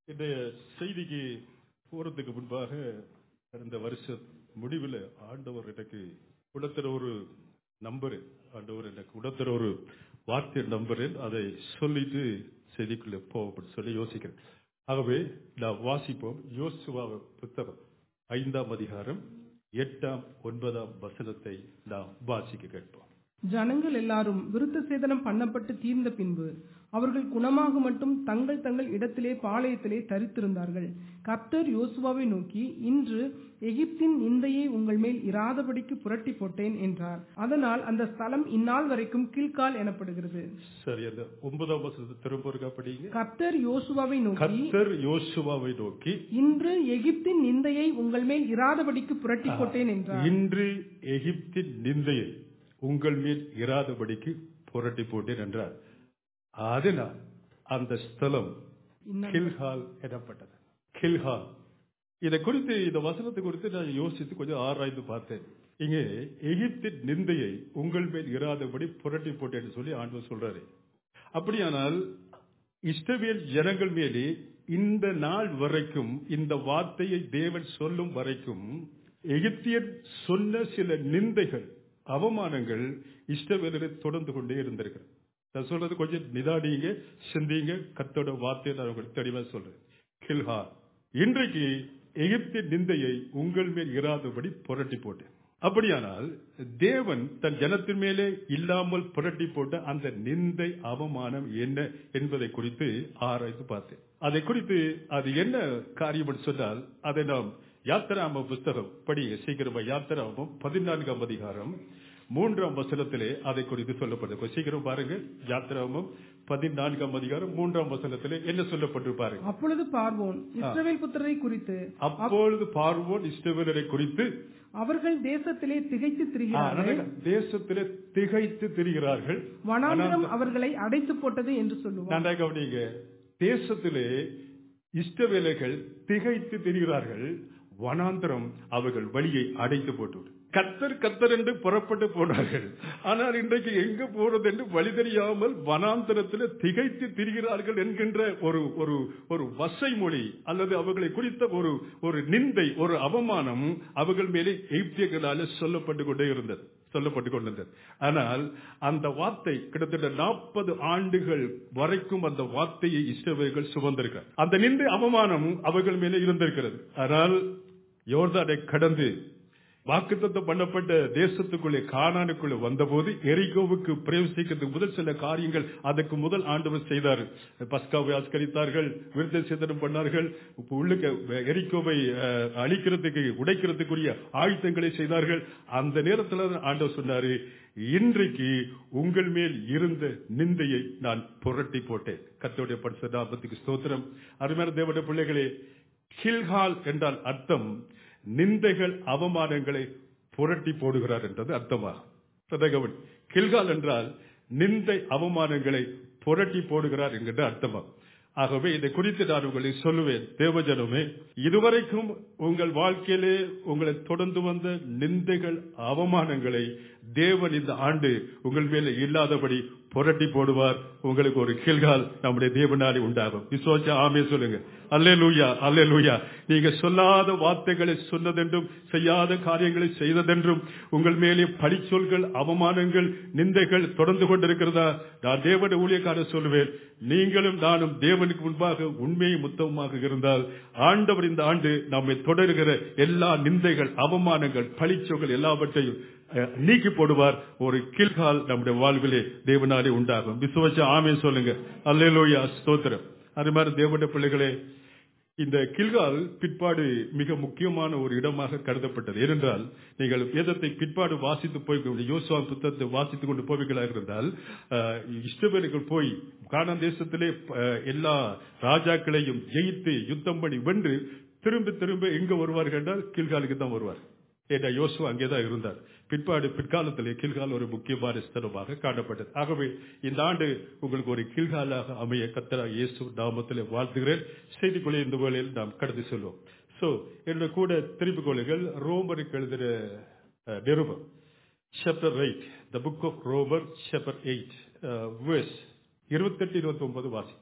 இந்த செய்திக்கு போறதுக்கு முன்பாக இந்த வருஷ முடிவில் ஆண்டவர் எனக்கு கொடுத்துற ஒரு நம்பரு ஆண்டவர் எனக்கு கொடுத்துற ஒரு வார்த்தை நம்பரு அதை சொல்லிட்டு செய்திக்குள்ள போவோம் சொல்லி யோசிக்கிறேன் ஆகவே நான் வாசிப்போம் யோசுவா புத்தகம் ஐந்தாம் அதிகாரம் எட்டாம் ஒன்பதாம் வசனத்தை நாம் வாசிக்க கேட்போம் ஜனங்கள் எல்லாரும் விருத்த சேதனம் பண்ணப்பட்டு தீர்ந்த பின்பு அவர்கள் குணமாக மட்டும் தங்கள் தங்கள் இடத்திலே பாளையத்திலே தரித்திருந்தார்கள் கர்த்தர் யோசுவாவை நோக்கி இன்று எகிப்தின் நிந்தையை உங்கள் மேல் இராதபடிக்கு புரட்டி போட்டேன் என்றார் அதனால் அந்த ஸ்தலம் இந்நாள் வரைக்கும் கீழ்கால் எனப்படுகிறது சரி அந்த ஒன்பதாம் வசனத்தை திரும்ப இருக்கா படிங்க கர்த்தர் யோசுவாவை நோக்கி கர்த்தர் யோசுவாவை நோக்கி இன்று எகிப்தின் நிந்தையை உங்கள் மேல் இராதபடிக்கு புரட்டி போட்டேன் என்றார் இன்று எகிப்தின் நிந்தையை உங்கள் மேல் இராதபடிக்கு புரட்டி போட்டேன் என்றார் அதனால் அந்த ஸ்தலம் இந்நாள் கில்ஹால் எனப்பட்டது கில்ஹால் இதை குறித்து இந்த வசனத்தை குறித்து நான் யோசித்து கொஞ்சம் ஆராய்ந்து பார்த்தேன் இங்கே எகிப்தின் நிந்தையை உங்கள் மேல் இராதபடி புரட்டி போட்டேன்னு சொல்லி ஆண்டவர் சொல்றாரு அப்படியானால் இஸ்ரவேல் ஜனங்கள் மேலே இந்த நாள் வரைக்கும் இந்த வார்த்தையை தேவன் சொல்லும் வரைக்கும் எகிப்தியர் சொன்ன சில நிந்தைகள் அவமானங்கள் இஸ்ரவேலரை தொடர்ந்து கொண்டே இருந்திருக்கிறது நான் சொல்றது கொஞ்சம் நிதானிங்க சிந்திங்க கத்தோட வார்த்தையை நான் உங்களுக்கு தெளிவா சொல்றேன் கில்ஹா இன்றைக்கு எகிப்தின் நிந்தையை உங்கள் மேல் இராதபடி புரட்டி போட்டேன் அப்படியானால் தேவன் தன் ஜனத்தின் மேலே இல்லாமல் புரட்டி போட்ட அந்த நிந்தை அவமானம் என்ன என்பதை குறித்து ஆராய்ந்து பார்த்தேன் அதை குறித்து அது என்ன காரியம் என்று சொன்னால் அதை நாம் யாத்திராம புஸ்தகம் படிங்க சீக்கிரமா யாத்திராமம் பதினான்காம் அதிகாரம் மூன்றாம் வசனத்திலே அதை குறித்து சொல்லப்படுது சீக்கிரம் பாருங்க யாத்திராமம் பதினான்காம் அதிகாரம் மூன்றாம் வசனத்திலே என்ன சொல்லப்பட்டு பாருங்க அப்பொழுது பார்வோன் இஸ்ரவேல் புத்திரரை குறித்து அப்பொழுது பார்வோன் இஷ்டவரரை குறித்து அவர்கள் தேசத்திலே திகைத்து திரிகிறார்கள் தேசத்திலே திகைத்து திரிகிறார்கள் வனாந்திரம் அவர்களை அடைத்து போட்டது என்று சொல்லுவார் நன்றாக கவனிங்க தேசத்திலே இஷ்டவேலைகள் திகைத்து திரிகிறார்கள் வனாந்திரம் அவர்கள் வழியை அடைத்து போட்டு கத்தர் கத்தர் என்று புறப்பட்டு போனார்கள் ஆனால் இன்றைக்கு எங்க போறது என்று வழி தெரியாமல் வனாந்தரத்தில் திகைத்து திரிகிறார்கள் என்கின்ற ஒரு ஒரு ஒரு வசை மொழி அல்லது அவர்களை குறித்த ஒரு ஒரு நிந்தை ஒரு அவமானம் அவர்கள் மேலே எய்ப்தியர்களால் சொல்லப்பட்டு கொண்டே இருந்தது சொல்லப்பட்டு கொண்டிருந்தது ஆனால் அந்த வார்த்தை கிட்டத்தட்ட நாற்பது ஆண்டுகள் வரைக்கும் அந்த வார்த்தையை இஸ்ரவேல்கள் சுமந்திருக்கிறார் அந்த நிந்தை அவமானம் அவர்கள் மேலே இருந்திருக்கிறது ஆனால் யோர்தானை கடந்து வாக்குத்தத்தம் பண்ணப்பட்ட தேசத்துக்குள்ளே கானானுக்குள்ளே வந்தபோது எரிகோவுக்கு பிரவேசிக்கிறதுக்கு முதல் சில காரியங்கள் அதற்கு முதல் ஆண்டவர் செய்தார் பஸ்காவை ஆஸ்கரித்தார்கள் விருத்த சேதனம் பண்ணார்கள் உள்ளுக்க எரிகோவை அஹ், அழிக்கிறதுக்கு உடைக்கிறதுக்குரிய ஆயுதங்களை செய்தார்கள் அந்த நேரத்தில் ஆண்டவர் சொன்னாரு இன்றைக்கு உங்கள் மேல் இருந்த நிந்தையை நான் புரட்டி போட்டேன் கத்தோடைய பரிசு நாமத்துக்கு ஸ்தோத்திரம் அருமையான தேவனுடைய பிள்ளைகளே கில்ஹால் என்றால் அர்த்தம் நிந்தைகள் அவமானங்களை புரட்டி போடுகிறார் என்றது அர்த்தமாகும் சதகவன் கில்கால் என்றால் நிந்தை அவமானங்களை புரட்டி போடுகிறார் என்கின்ற அர்த்தமாகும் ஆகவே இதை குறித்து நான் உங்களை சொல்லுவேன் தேவஜனமே இதுவரைக்கும் உங்கள் வாழ்க்கையிலே உங்களை தொடர்ந்து வந்த நிந்தைகள் அவமானங்களை தேவன் இந்த ஆண்டு உங்கள் மேலே இல்லாதபடி புரட்டி போடுவார் உங்களுக்கு ஒரு கில்கால் நம்முடைய தேவனாலே உண்டாகும் விசுவாச ஆமே சொல்லுங்க அல்லே லூயா அல்லே லூயா நீங்க சொல்லாத வார்த்தைகளை சொன்னதென்றும் செய்யாத காரியங்களை செய்ததென்றும் உங்கள் மேலே பழிச்சொல்கள் அவமானங்கள் நிந்தைகள் தொடர்ந்து கொண்டிருக்கிறதா நான் தேவனுடைய ஊழியக்காரர் சொல்லுவேன் நீங்களும் நானும் தேவனுக்கு முன்பாக உண்மையும் முத்தமாக இருந்தால் ஆண்டவர் இந்த ஆண்டு நம்மை தொடர்கிற எல்லா நிந்தைகள் அவமானங்கள் பழிச்சொல்கள் எல்லாவற்றையும் அஹ், நீக்கி போடுவார் ஒரு கீழ்கால் நம்முடைய வாழ்விலே தேவனாலே உண்டாகும் விசுவச்ச ஆமே சொல்லுங்க அல்லேலூயா ஸ்தோத்திரம் அது மாதிரி தேவனுடைய பிள்ளைகளே இந்த கில்கால் பிற்பாடு மிக முக்கியமான ஒரு இடமாக கருதப்பட்டது ஏனென்றால் நீங்கள் வேதத்தை பிற்பாடு வாசித்து போய் யோசுவா புத்தகத்தை வாசித்துக் கொண்டு போவீர்களாக இருந்தால் அஹ், இஸ்ரவேலர்கள் போய் கானான் தேசத்திலே அஹ், எல்லா ராஜாக்களையும் ஜெயித்து யுத்தம் பண்ணி வென்று திரும்ப திரும்ப எங்க வருவார்கள் என்றால் கில்காலுக்கு தான் வருவார் ஏன்னா யோசுவா அங்கேதான் இருந்தார் பிற்பாடு பிற்காலத்திலே கில்கால் ஒரு முக்கியமான ஸ்தலமாக காணப்பட்டது ஆகவே இந்த ஆண்டு உங்களுக்கு ஒரு கில்காலாக அமைய கத்தரா இயேசு நாமத்திலே வாழ்த்துகிறேன் செய்திக்குள்ளே இந்த வேளையில் நாம் கடந்து செல்வோம் சோ என்னோட கூட திருப்பிக் கொள்ளுங்கள் ரோமருக்கு எழுதுகிற அஹ், நிருபம் chapter eight the book of ரோமர் சாப்டர் எயிட் வேர்ஸ் இருபத்தெட்டு இருபத்தி ஒன்பது வாசி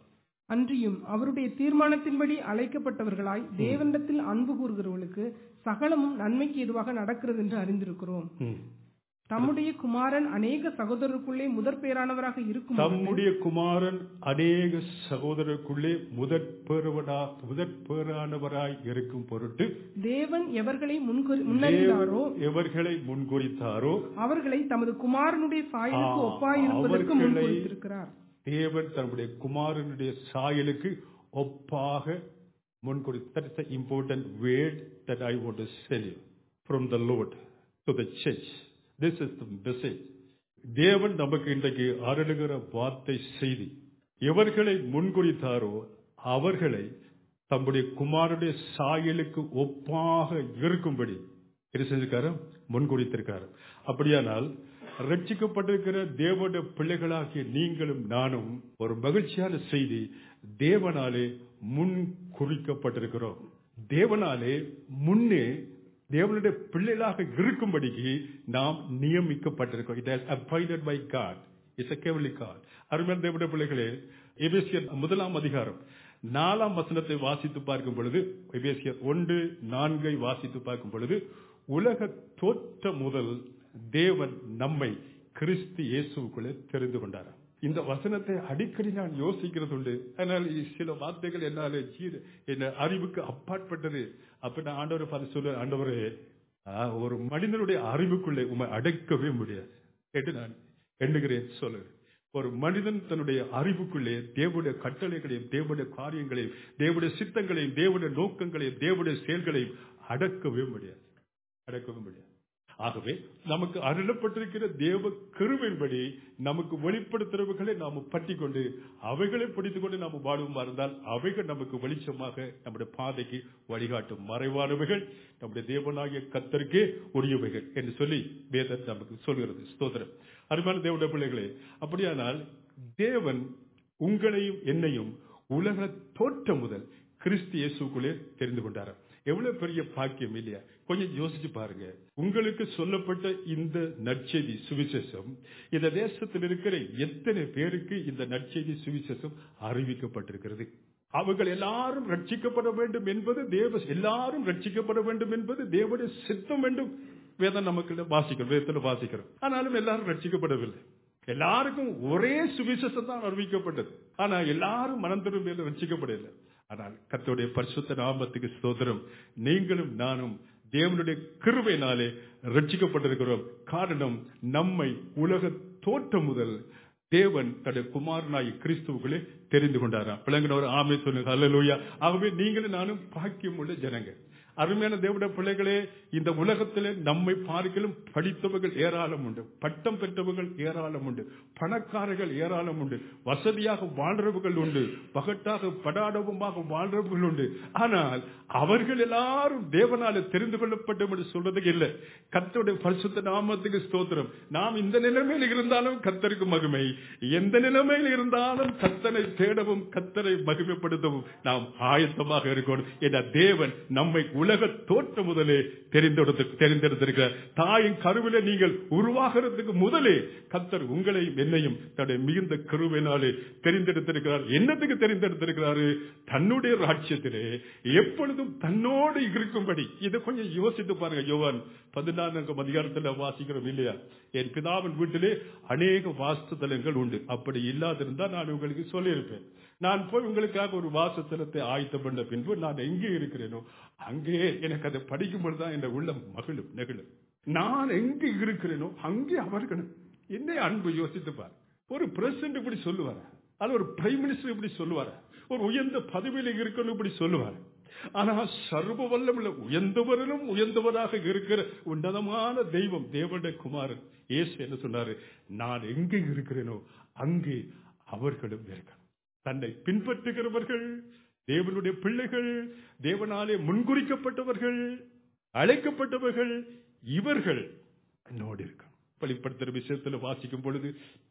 அன்றியும் அவருடைய தீர்மானத்தின்படி அழைக்கப்பட்டவர்களாய் தேவனிடத்தில் அன்பு கூறுகிறவர்களுக்கு சகலமும் நன்மைக்கு எதுவாக நடக்கிறது என்று அறிந்திருக்கிறோம் ம். தம்முடைய குமாரன் அநேக சகோதரருக்குள்ளே முதற் பேரானவராக இருக்கும் தம்முடைய குமாரன் அநேக சகோதரருக்குள்ளே முதற் பேருவடா முதற் பேரானவராய் இருக்கும் பொருட்டு தேவன் எவர்களை முன்குறி- முன்னறிந்தாரோ எவர்களை முன்குறித்தாரோ அவர்களை தமது குமாரனுடைய சாயலுக்கு ஆ, ஒப்பாயிருப்பதற்கு அவர்களை- முன்குறித்திருக்கிறார் தேவன் தன்னுடைய குமாரனுடைய சாயலுக்கு ஒப்பாக முன்குறி that is the important word that I want to tell you from the Lord to the church. This is the message. தேவன் நமக்கு இன்றைக்கு அருளுகிற வார்த்தை செய்தி எவர்களை முன்குறித்தாரோ அவர்களை தம்முடைய குமாரனுடைய சாயலுக்கு ஒப்பாக இருக்கும்படி என்ன செஞ்சிருக்காரு முன்குறித்திருக்காரு அப்படியானால் ரட்சிக்கப்பட்டிருக்கிற தேவனுடைய பிள்ளைகளாகிய நீங்களும் நானும் ஒரு மகிழ்ச்சியான செய்தி தேவனாலே முன் குறிக்கப்பட்டிருக்கிறோம் தேவனாலே முன்னே தேவனுடைய பிள்ளைகளாக இருக்கும்படிக்கு நாம் நியமிக்கப்பட்டிருக்கோம் it has appointed by God it's a கேவலி காட் அருமையான தேவனுடைய பிள்ளைகளே எபேசியர் முதலாம் அதிகாரம் நாலாம் வசனத்தை வாசித்து பார்க்கும் பொழுது எபேசியர் ஒன்று நான்கை வாசித்து பார்க்கும் பொழுது உலக தோற்ற முதல் தேவன் நம்மை கிறிஸ்து இயேசுக்குள்ளே தெரிந்து கொண்டார் இந்த வசனத்தை அடிக்கடி நான் யோசிக்கிறது உண்டு ஆனால் சில வார்த்தைகள் என்னால ஜீர என்ன அறிவுக்கு அப்பாற்பட்டது அப்ப நான் ஆண்டவரை பார்த்து சொல்ல ஆண்டவரே ஆ, ஒரு மனிதனுடைய அறிவுக்குள்ளே உண்மை அடக்கவே முடியாது என்று நான் எண்ணுகிறேன் சொல்லு ஒரு மனிதன் தன்னுடைய அறிவுக்குள்ளே தேவனுடைய கட்டளைகளையும் தேவனுடைய காரியங்களையும் தேவனுடைய சித்தங்களையும் தேவனுடைய நோக்கங்களையும் தேவனுடைய செயல்களையும் அடக்கவே முடியாது அடக்கவே முடியாது ஆகவே நமக்கு அருளப்பட்டிருக்கிற தேவ கிருவின்படி நமக்கு வெளிப்படுத்துறவுகளை நாம் பற்றி கொண்டு அவைகளை பிடித்துக் கொண்டு நாம் வாழுமா இருந்தால் அவைகள் நமக்கு வெளிச்சமாக நம்முடைய பாதைக்கு வழிகாட்டும் மறைவானவைகள் நம்முடைய தேவனாகிய கத்தருக்கே உரியவைகள் என்று சொல்லி வேதம் நமக்கு சொல்கிறது ஸ்தோத்திரம் அருமையான தேவனுடைய பிள்ளைகளே அப்படியானால் தேவன் உங்களையும் என்னையும் உலக தோற்றம் முதல் கிறிஸ்து இயேசுக்குள்ளே தெரிந்து கொண்டாராம் எவ்வளவு பெரிய பாக்கியம் இல்லையா கொஞ்சம் யோசிச்சு பாருங்க உங்களுக்கு சொல்லப்பட்ட இந்த நற்செய்தி சுவிசேஷம் இந்த தேசத்தில் இருக்கிற எத்தனை பேருக்கு இந்த நற்செய்தி சுவிசேஷம் அறிவிக்கப்பட்டிருக்கிறது அவர்கள் எல்லாரும் ரட்சிக்கப்பட வேண்டும் என்பது தேவ எல்லாரும் ரட்சிக்கப்பட வேண்டும் என்பது தேவனுடைய சித்தம் வேண்டும் வேதம் நமக்கு வாசிக்கிறோம் வேதத்தில் வாசிக்கிறோம் ஆனாலும் எல்லாரும் ரட்சிக்கப்படவில்லை எல்லாருக்கும் ஒரே சுவிசேஷம் தான் அறிவிக்கப்பட்டது ஆனா எல்லாரும் மனம் திரும்ப ரட்சிக்கப்படவில்லை ஆனால் கர்த்தருடைய பரிசுத்த நாமத்துக்கு ஸ்தோத்திரம் நீங்களும் நானும் தேவனுடைய கிருபையினாலே ரட்சிக்கப்பட்டிருக்கிறோம் காரணம் நம்மை உலக தோற்றம் முதல் தேவன் தன்னுடைய குமாரனாய் கிறிஸ்துவுக்குள்ளே தெரிந்து கொண்டாராம் பிள்ளைங்க ஆமை சொல்லுங்க அல்லலூயா ஆகவே நீங்களும் நானும் பாக்கியம் உள்ள ஜனங்க அருமையான தேவட பிள்ளைகளே இந்த உலகத்திலே நம்மை பார்க்கலும் படித்தவர்கள் ஏராளம் உண்டு பட்டம் பெற்றவர்கள் ஏராளம் உண்டு பணக்காரர்கள் ஏராளம் உண்டு வசதியாக வாழ்றவர்கள் உண்டு பகட்டாக படாடவமாக வாழ்றவர்கள் உண்டு ஆனால் அவர்கள் எல்லாரும் தேவனால தெரிந்து கொள்ளப்பட்டோம் என்று சொல்றதுக்கு இல்லை கத்தருடைய பரிசுத்த நாமத்துக்கு ஸ்தோத்திரம் நாம் இந்த நிலைமையில் இருந்தாலும் கத்தருக்கு மகிமை எந்த நிலைமையில் இருந்தாலும் கத்தனை தேடவும் கத்தரை மகிமைப்படுத்தவும் நாம் ஆயத்தமாக இருக்கணும் என தேவன் நம்மை உலக தோற்றம் முதலே தெரிந்தெடுத்து தெரிந்தெடுத்திருக்கிறார் தாயின் கருவில நீங்கள் உருவாகிறதுக்கு முதலே கத்தர் உங்களையும் என்னையும் தன்னுடைய மிகுந்த கருவினாலே தெரிந்தெடுத்திருக்கிறார் என்னத்துக்கு தெரிந்தெடுத்திருக்கிறாரு தன்னுடைய ராட்சியத்திலே எப்பொழுதும் தன்னோடு இருக்கும்படி இதை கொஞ்சம் யோசித்து பாருங்க யோவான் பதினான்கு அதிகாரத்தில் வாசிக்கிறோம் இல்லையா என் பிதாவின் வீட்டிலே அநேக வாஸ்துதலங்கள் உண்டு அப்படி இல்லாதிருந்தா நான் உங்களுக்கு சொல்லியிருப்பேன் நான் போய் உங்களுக்காக ஒரு வாசத்தலத்தை ஆயத்தம் பண்ண பின்பு நான் எங்கே இருக்கிறேனோ அங்கே எனக்கு அதை படிக்கும் பொழுதுதான் என் உள்ளம் மகிழும் நெகிழும் நான் எங்கே இருக்கிறேனோ அங்கே அவர்களும் என்ன அன்பு யோசித்து பார் ஒரு பிரசிடண்ட் இப்படி சொல்லுவார் அது ஒரு பிரைம் மினிஸ்டர் இப்படி சொல்லுவார் ஒரு உயர்ந்த பதவியில் இருக்கணும் இப்படி சொல்லுவார் ஆனா சர்வ வல்லமுள்ள உயர்ந்தவரிலும் உயர்ந்தவராக இருக்கிற உன்னதமான தெய்வம் தேவனுடைய குமாரன் இயேசு என்ன சொன்னாரு நான் எங்கே இருக்கிறேனோ அங்கே அவர்களும் இருக்கணும் தன்னை பின்பற்றுகிறவர்கள் தேவனுடைய பிள்ளைகள் தேவனாலே முன்குறிக்கப்பட்டவர்கள் அழைக்கப்பட்டவர்கள் இவர்கள் என்னோடு இருக்கணும் வெளிப்படுத்துற விஷயத்துல வாசிக்கும் பொழுது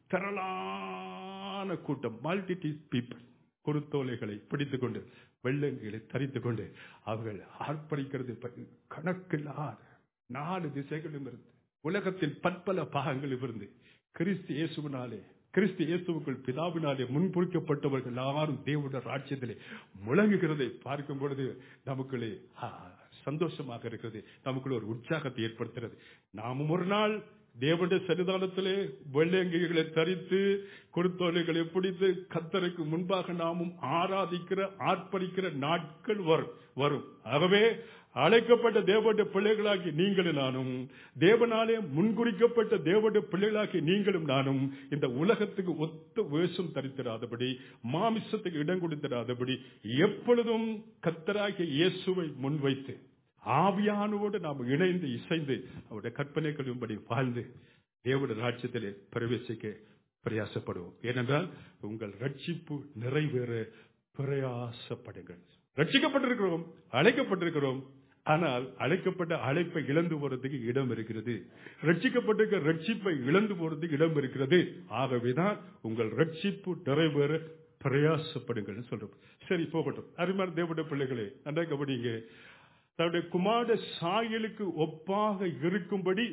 திரளான கூட்டம் மல்டிடி பீப்பிள் குருத்தோலைகளை பிடித்துக் கொண்டு வெள்ளங்களை தரித்துக் கொண்டு அவர்கள் ஆர்ப்பரிக்கிறது கணக்கில்லாத நாலு திசைகளும் இருந்து உலகத்தின் பற்பல பாகங்களும் இருந்து கிறிஸ்து இயேசுவினாலே கிறிஸ்து இயேசுவுக்குள் பிதாவினாலே முன்குறிக்கப்பட்டவர்கள் எல்லாரும் தேவனுடைய ராஜ்யத்திலே முழங்குகிறதை பார்க்கும் பொழுது நமக்குள்ளே ஆ, சந்தோஷமாக இருக்கிறது நமக்குள்ள ஒரு உற்சாகத்தை ஏற்படுத்துகிறது நாமும் ஒரு நாள் தேவனுடைய சன்னிதானத்திலே வெள்ளையங்கிகளை தரித்து கொடுத்தோலைகளை பிடித்து கத்தருக்கு முன்பாக நாமும் ஆராதிக்கிற ஆர்ப்பரிக்கிற நாட்கள் வரும் வரும் ஆகவே அழைக்கப்பட்ட தேவனுடைய பிள்ளைகளாகி நீங்களும் நானும் தேவனாலே முன்குறிக்கப்பட்ட தேவனுடைய பிள்ளைகளாகி நீங்களும் நானும் இந்த உலகத்துக்கு ஒத்த வேஷம் தரித்திராதபடி மாமிசத்துக்கு இடம் கொடுத்திராதபடி எப்பொழுதும் கத்தராகிய இயேசுவை முன்வைத்து ஆவியானோடு நாம் இணைந்து இசைந்து அவருடைய கற்பனைகளின்படி வாழ்ந்து தேவனுடைய ராஜ்யத்திலே பிரவேசிக்க பிரயாசப்படுவோம் ஏனென்றால் உங்கள் ரட்சிப்பு நிறைவேற பிரயாசப்படுங்கள் ரட்சிக்கப்பட்டிருக்கிறோம் அழைக்கப்பட்டிருக்கிறோம் ஆனால் அழைக்கப்பட்ட அழைப்பை இழந்து போறதுக்கு இடம் இருக்கிறது ரட்சிக்கப்பட்டிருக்க ரட்சிப்பை இழந்து போறதுக்கு இடம் இருக்கிறது ஆகவேதான் உங்கள் ரட்சிப்பு நிறைவேற பிரயாசப்படுங்கள் சொல்றோம் சரி போகட்டும் அருமையான தேவனுடைய பிள்ளைகளே நன்றா கவனிங்க தன்னுடைய குமார சாயலுக்கு ஒப்பாக இருக்கும்படி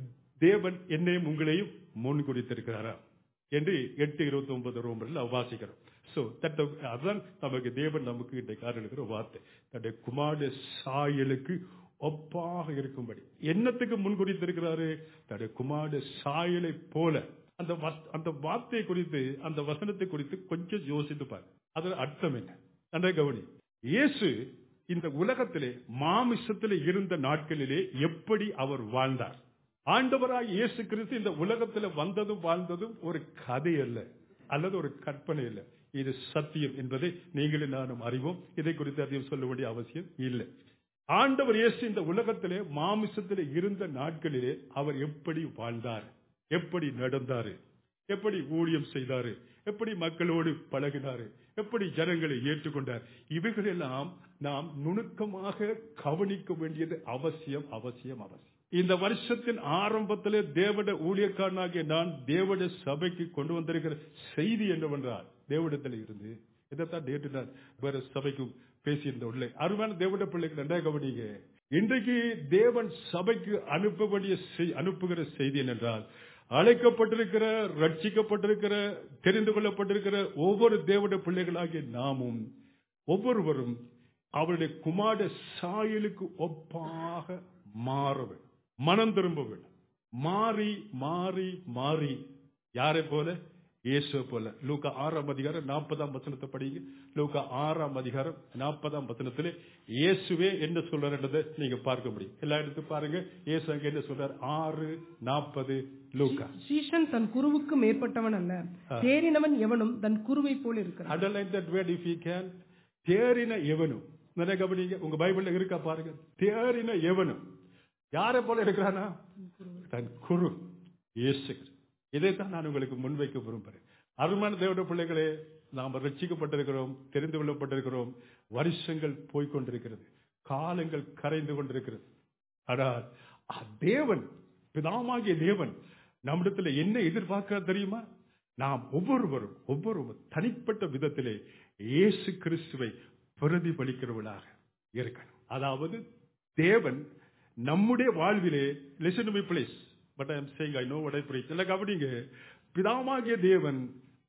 தேவன் என்னையும் உங்களையும் முன் குறித்திருக்கிறாரா என்று எட்டு இருபத்தி ஒன்பது ரோமரில் வாசிக்கிறோம் சோ தட்ட அதுதான் நமக்கு தேவன் நமக்கு இன்றைக்கு இருக்கிற வார்த்தை தன்னுடைய குமார சாயலுக்கு ஒப்பாக இருக்கும்படி என்னத்துக்கு முன் குறித்திருக்கிறாரு தன்னுடைய குமார சாயலை போல அந்த வஸ்- அந்த வார்த்தை குறித்து அந்த வசனத்தை குறித்து கொஞ்சம் யோசித்து பாரு அதன் அர்த்தம் என்ன நன்றா கவனி இயேசு இந்த உலகத்திலே மாமிசத்திலே இருந்த நாட்களிலே எப்படி அவர் வாழ்ந்தார் ஆண்டவராய் இயேசு கிறிஸ்து இந்த உலகத்தில் வந்ததும் வாழ்ந்ததும் ஒரு கதை அல்ல அல்லது ஒரு கற்பனை அல்ல இது சத்தியம் என்பதை நீங்களும் நானும் அறிவோம் இதை குறித்து அதிகம் சொல்ல வேண்டிய அவசியம் இல்லை ஆண்டவர் இயேசு இந்த உலகத்திலே மாமிசத்திலே இருந்த நாட்களிலே அவர் எப்படி வாழ்ந்தார் எப்படி நடந்தாரு எப்படி ஊழியம் செய்தாரு எப்படி மக்களோடு பழகினாரு எப்படி ஜனங்களை ஏற்றுக்கொண்டார் இவைகளெல்லாம் நாம் நுணுக்கமாக கவனிக்க வேண்டியது அவசியம் அவசியம் அவசியம் இந்த வருஷத்தின் ஆரம்பத்திலே தேவட ஊழியக்காரனாகிய நான் தேவட சபைக்கு கொண்டு வந்திருக்கிற செய்தி என்னவென்றால் தேவடத்தில் இருந்து இதைத்தான் நேற்று நான் வேற சபைக்கு பேசியிருந்த உள்ளே அருமையான தேவட பிள்ளைக்கு நன்றாக கவனிங்க இன்றைக்கு தேவன் சபைக்கு அனுப்ப வேண்டிய செய்- அனுப்புகிற செய்தி என்னென்றால் அழைக்கப்பட்டிருக்கிற ரட்சிக்கப்பட்டிருக்கிற தெரிந்து கொள்ளப்பட்டிருக்கிற ஒவ்வொரு தேவட பிள்ளைகளாகிய நாமும் ஒவ்வொருவரும் அவருடைய குமார சாயலுக்கு ஒப்பாக மாற வேண்டும் மனம் திரும்ப வேண்டும் மாறி மாறி மாறி யாரை போல இயேசுவை போல லூக்கா ஆறாம் அதிகாரம் நாற்பதாம் வசனத்தை படிங்க லூக்கா ஆறாம் அதிகாரம் நாற்பதாம் வசனத்திலே இயேசுவே என்ன சொல்றாருன்றதை நீங்க பார்க்க முடியும் எல்லா இடத்து பாருங்க இயேசு அங்க என்ன சொல்றார் ஆறு நாற்பது லூக்கா சீஷன் தன் குருவுக்கு மேற்பட்டவன் அல்ல தேறினவன் எவனும் தன் குருவை போல இருக்கிறான் underline that word if you can தேறின எவனும் நிறைய கவனிங்க உங்க பைபிள்ல இருக்கா பாருங்க தேறின எவனும் யாரை போல இருக்கிறானா தன் குரு இயேசு இதைத்தான் நான் உங்களுக்கு முன்வைக்க விரும்புகிறேன் அருமான தேவட பிள்ளைகளே நாம் ரட்சிக்கப்பட்டிருக்கிறோம் தெரிந்து கொள்ளப்பட்டிருக்கிறோம் வருஷங்கள் போய்க்கொண்டிருக்கிறது காலங்கள் கரைந்து கொண்டிருக்கிறது ஆனால் அ- தேவன் பிதாமாகிய தேவன் நம்மிடத்துல என்ன எதிர்பார்க்கிறார் தெரியுமா நாம் ஒவ்வொருவரும் ஒவ்வொருவரும் தனிப்பட்ட விதத்திலே இயேசு கிறிஸ்துவை பிரதிபலிக்கிறவர்களாக இருக்கணும் அதாவது தேவன் நம்முடைய வாழ்விலே listen to please but I am saying I know what I preach இல்ல கவனிங்க பிதாமாகிய தேவன்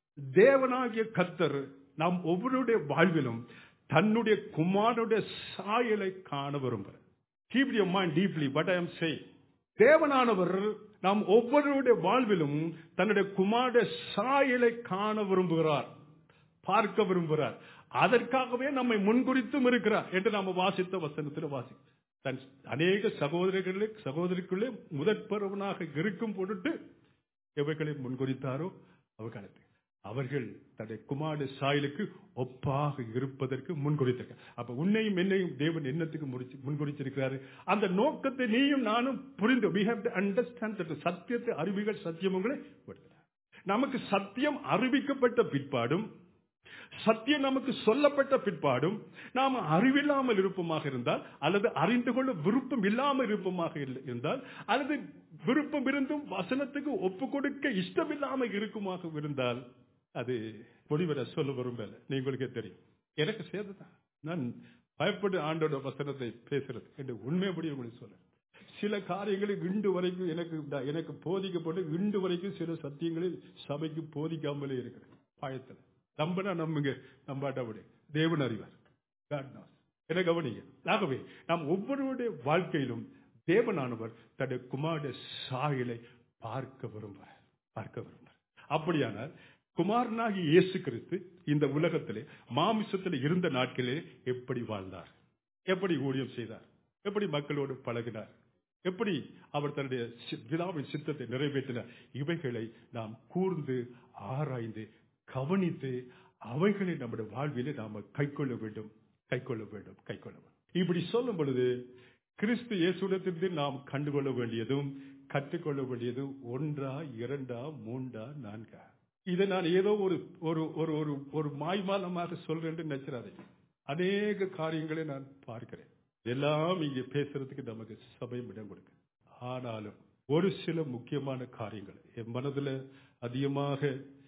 தேவனாகிய கர்த்தர் நாம் ஒவ்வொருடைய வாழ்விலும் தன்னுடைய குமாரனுடைய சாயலை காண விரும்புகிறார் keep your mind deeply but I am saying தேவனானவர் நாம் ஒவ்வொருடைய வாழ்விலும் தன்னுடைய குமார சாயலை காண விரும்புகிறார் பார்க்க விரும்புகிறார் அதற்காகவே நம்மை முன்குறித்தும் இருக்கிறார் என்று நாம் வாசித்த வசனத்தில் வாசி தன் அநேக சகோதரர்களே சகோதரிக்குள்ளே முதற்பருவனாக இருக்கும் பொருட்டு எவைகளை முன்குறித்தாரோ அவர்களுக்கு அவர்கள் தன்னுடைய குமார சாயலுக்கு ஒப்பாக இருப்பதற்கு முன்குறித்திருக்க அப்ப உன்னையும் என்னையும் தேவன் என்னத்துக்கு முடிச்சு- முன்குறிச்சிருக்கிறாரு அந்த நோக்கத்தை நீயும் நானும் புரிந்து we have to understand that சத்தியத்தை அறிவிகள் சத்தியம் உங்களை விடுகிறார் நமக்கு சத்தியம் அறிவிக்கப்பட்ட பிற்பாடும் சத்தியம் நமக்கு சொல்லப்பட்ட பிற்பாடும் நாம் அறிவில்லாமல் இருப்பமாக இருந்தால் அல்லது அறிந்து கொள்ள விருப்பம் இல்லாமல் இருப்பமாக இல்ல- இருந்தால் அல்லது விருப்பம் இருந்தும் வசனத்துக்கு ஒப்பு கொடுக்க இஷ்டமில்லாமல் இருக்குமாக இருந்தால் அது முடிவரை சொல்ல விரும்பல நீங்களுக்கே தெரியும் எனக்கு சேர்ந்துதான் நான் பயப்பட்டு ஆண்டோட வசனத்தை பேசுறது என்று உண்மைப்படி உங்களுக்கு சொல்ல சில காரியங்களை இன்று வரைக்கும் எனக்கு எனக்கு போதிக்கப்பட்டு இன்று வரைக்கும் சில சத்தியங்களை சபைக்கு போதிக்காமலே இருக்கிறேன் பாயத்தில் நம்பினா நம்புங்க நம்பாட்ட அப்படி தேவன் அறிவார் God knows. என்ன கவனிங்க ஆகவே நாம் ஒவ்வொருவருடைய வாழ்க்கையிலும் தேவனானவர் தன்னுடைய குமாரனுடைய சாயலை பார்க்க விரும்புகிறார் பார்க்க விரும்புகிறார் அப்படியானால் குமாரனாகி இயேசு கிறிஸ்து இந்த உலகத்திலே மாமிசத்தில் இருந்த நாட்களிலே எப்படி வாழ்ந்தார் எப்படி ஊழியம் செய்தார் எப்படி மக்களோடு பழகினார் எப்படி அவர் தன்னுடைய சி- பிதாவின் சித்தத்தை நிறைவேற்றினார் இவைகளை நாம் கூர்ந்து ஆராய்ந்து கவனித்து அவைகளை நம்முடைய வாழ்விலே நாம கைக்கொள்ள வேண்டும் கைக்கொள்ள வேண்டும் கைக்கொள்ள வேண்டும் இப்படி சொல்லும் பொழுது கிறிஸ்து இயேசுடத்திலிருந்து நாம் கண்டுகொள்ள வேண்டியதும் கற்றுக்கொள்ள வேண்டியதும் ஒன்றா இரண்டா மூன்றா நான்கா இதை நான் ஏதோ ஒரு ஒரு ஒரு ஒரு ஒரு மாய்மாலமாக சொல்றேன் என்று நினைச்சிடாதீங்க அநேக காரியங்களை நான் பார்க்கிறேன் எல்லாம் இங்கே பேசுறதுக்கு நமக்கு சபையும் இடம் கொடுக்கு ஆனாலும் ஒரு சில முக்கியமான காரியங்கள் என் மனதுல அதிகமாக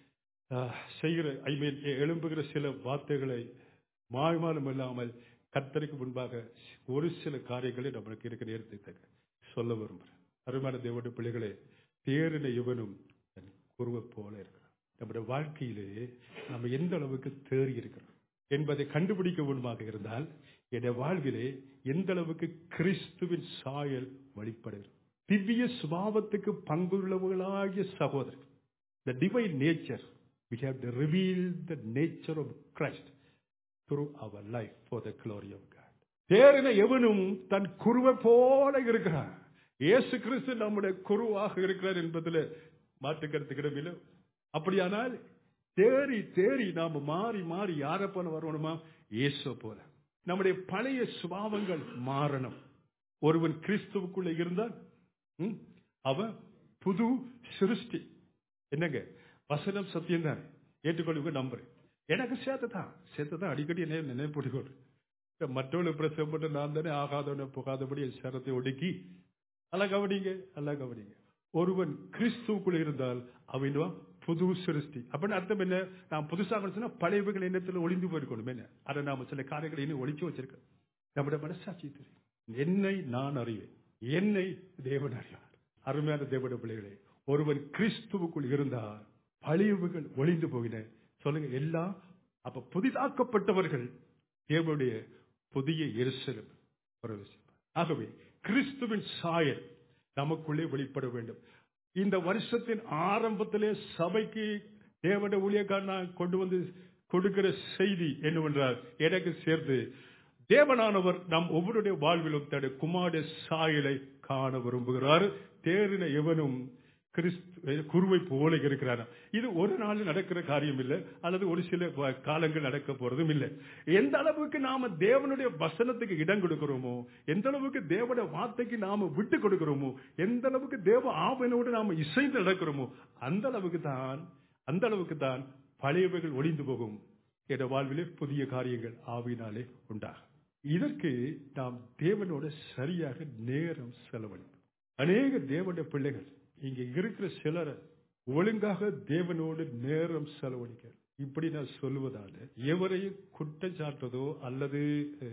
ஆஹ், செய்கிற ஐ மீன் எழும்புகிற சில வார்த்தைகளை மாய்மாலம் இல்லாமல் கத்தருக்கு முன்பாக ஒரு சில காரியங்களை நம்மளுக்கு இருக்கிற நேரத்தை தக்க சொல்ல விரும்புகிறேன் அருமையான தேவனுடைய பிள்ளைகளே தேரின இவனும் தன் குருவை போல இருக்கிறான் நம்முடைய வாழ்க்கையிலே நம்ம எந்த அளவுக்கு தேறி இருக்கிறோம் என்பதை கண்டுபிடிக்க வேண்டுமாக இருந்தால் என்னுடைய வாழ்விலே எந்த அளவுக்கு கிறிஸ்துவின் சாயல் வெளிப்படுகிறது திவ்ய சுபாவத்துக்கு பங்குள்ளவர்களாகிய சகோதரர் the divine nature we have to reveal the nature of Christ through our life for the glory of God தேறின எவனும் தன் குருவை போல இருக்கிறான் இயேசு கிறிஸ்து நம்முடைய குருவாக இருக்கிறார் என்பதில் மாற்றுக்கிறதுக்கு இடமில்லை அப்படியானால் தேறி தேறி நாம மாறி மாறி யாரை போல வரணுமா இயேசு போல நம்முடைய பழைய சுபாவங்கள் மாறணும் ஒருவன் கிறிஸ்துவுக்குள்ள இருந்தால் ம், அவன் புது சிருஷ்டி என்னங்க வசனம் சத்தியம் தான் ஏற்றுக்கொள்ளுங்க நம்புறேன் எனக்கு சேர்த்துதான் சேர்த்துதான் அடிக்கடி என்ன நினைப்படுகோடு மற்றவர்கள் பிரசவம் பண்ண நான் தானே ஆகாதவன போகாதபடி என் சரத்தை ஒடுக்கி அல்ல கவனிங்க அல்ல கவனிங்க ஒருவன் கிறிஸ்துவுக்குள் இருந்தால் அவன் புது சிருஷ்டி அப்படின்னு அர்த்தம் என்ன நான் புதுசாக சொன்னா பழையவைகள் எண்ணத்தில் ஒளிந்து போயிருக்கணும் என்ன அதை நாம சில காரியங்களை இன்னும் ஒளிச்சு வச்சிருக்கோம் நம்முடைய மனசாட்சி தெரியும் என்னை நான் அறிவேன் என்னை தேவன் அறிவார் அருமையான தேவனுடைய பிள்ளைகளே ஒருவன் கிறிஸ்துவுக்குள் இருந்தால் பழையவுகள் ஒளிந்து போகின சொல்லுங்க எல்லாம் அப்ப புதிதாக்கப்பட்டவர்கள் தேவனுடைய புதிய எரிசலும் ஒரு விஷயம் ஆகவே கிறிஸ்துவின் சாயல் நமக்குள்ளே வெளிப்பட வேண்டும் இந்த வருஷத்தின் ஆரம்பத்திலே சபைக்கு தேவனுடைய ஊழியக்காரன் கொண்டு வந்து கொடுக்கிற செய்தி என்னவென்றால் எனக்கு சேர்த்து தேவனானவர் நம் ஒவ்வொருடைய வாழ்விலும் தன்னுடைய குமார சாயலை காண விரும்புகிறார் தேறின எவனும் கிறிஸ்து குருவை போல இருக்கிறார் இது ஒரு நாள் நடக்கிற காரியம் இல்லை அல்லது ஒரு சில வ- காலங்கள் நடக்க போறதும் இல்லை எந்த அளவுக்கு நாம தேவனுடைய வசனத்துக்கு இடம் கொடுக்கிறோமோ எந்த அளவுக்கு தேவனுடைய வார்த்தைக்கு நாம விட்டு கொடுக்கிறோமோ எந்த அளவுக்கு தேவ ஆவனோடு நாம இசைந்து நடக்கிறோமோ அந்த அளவுக்கு தான் அந்த அளவுக்கு தான் பழையவைகள் ஒளிந்து போகும் என்ற வாழ்விலே புதிய காரியங்கள் ஆவினாலே உண்டாகும் இதற்கு நாம் தேவனோட சரியாக நேரம் செலவழிப்போம் அநேக தேவனுடைய பிள்ளைகள் இங்க இருக்கிற சிலரை ஒழுங்காக தேவனோடு நேரம் செலவழிக்க இப்படி நான் சொல்லுவதால எவரையும் குற்றம் சாட்டுறதோ அல்லது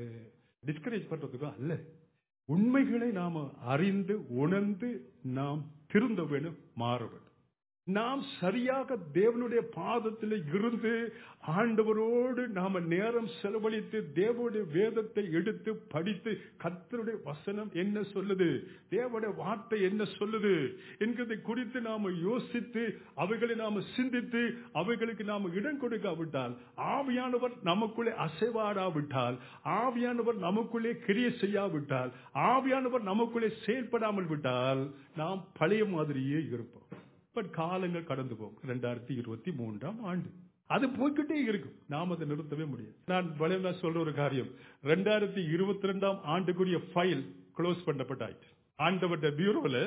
டிஸ்கரேஜ் பண்றதுக்கோ அல்ல உண்மைகளை நாம அறிந்து உணர்ந்து நாம் திருந்த வேண்டும் மாற வேண்டும் நாம் சரியாக தேவனுடைய பாதத்தில் இருந்து ஆண்டவரோடு நாம நேரம் செலவழித்து தேவனுடைய வேதத்தை எடுத்து படித்து கர்த்தருடைய வசனம் என்ன சொல்லுது தேவனுடைய வார்த்தை என்ன சொல்லுது என்கிறதை குறித்து நாம யோசித்து அவைகளை நாம சிந்தித்து அவைகளுக்கு நாம இடம் கொடுக்காவிட்டால் ஆவியானவர் நமக்குள்ளே அசைவாடாவிட்டால் ஆவியானவர் நமக்குள்ளே கிரிய செய்யாவிட்டால் ஆவியானவர் நமக்குள்ளே செயல்படாமல் விட்டால் நாம் பழைய மாதிரியே இருப்போம் பட் காலங்கள் கடந்து போகும் ரெண்டாயிரத்தி இருபத்தி மூன்றாம் ஆண்டு அது போய்கிட்டே இருக்கும் நாம் அதை நிறுத்தவே முடியாது நான் வளைய சொல்ற ஒரு காரியம் ரெண்டாயிரத்தி இருபத்தி ரெண்டாம் ஆண்டுக்குரிய ஃபைல் க்ளோஸ் பண்ணப்பட்டாயிற்று ஆண்டவட்ட பியூரோல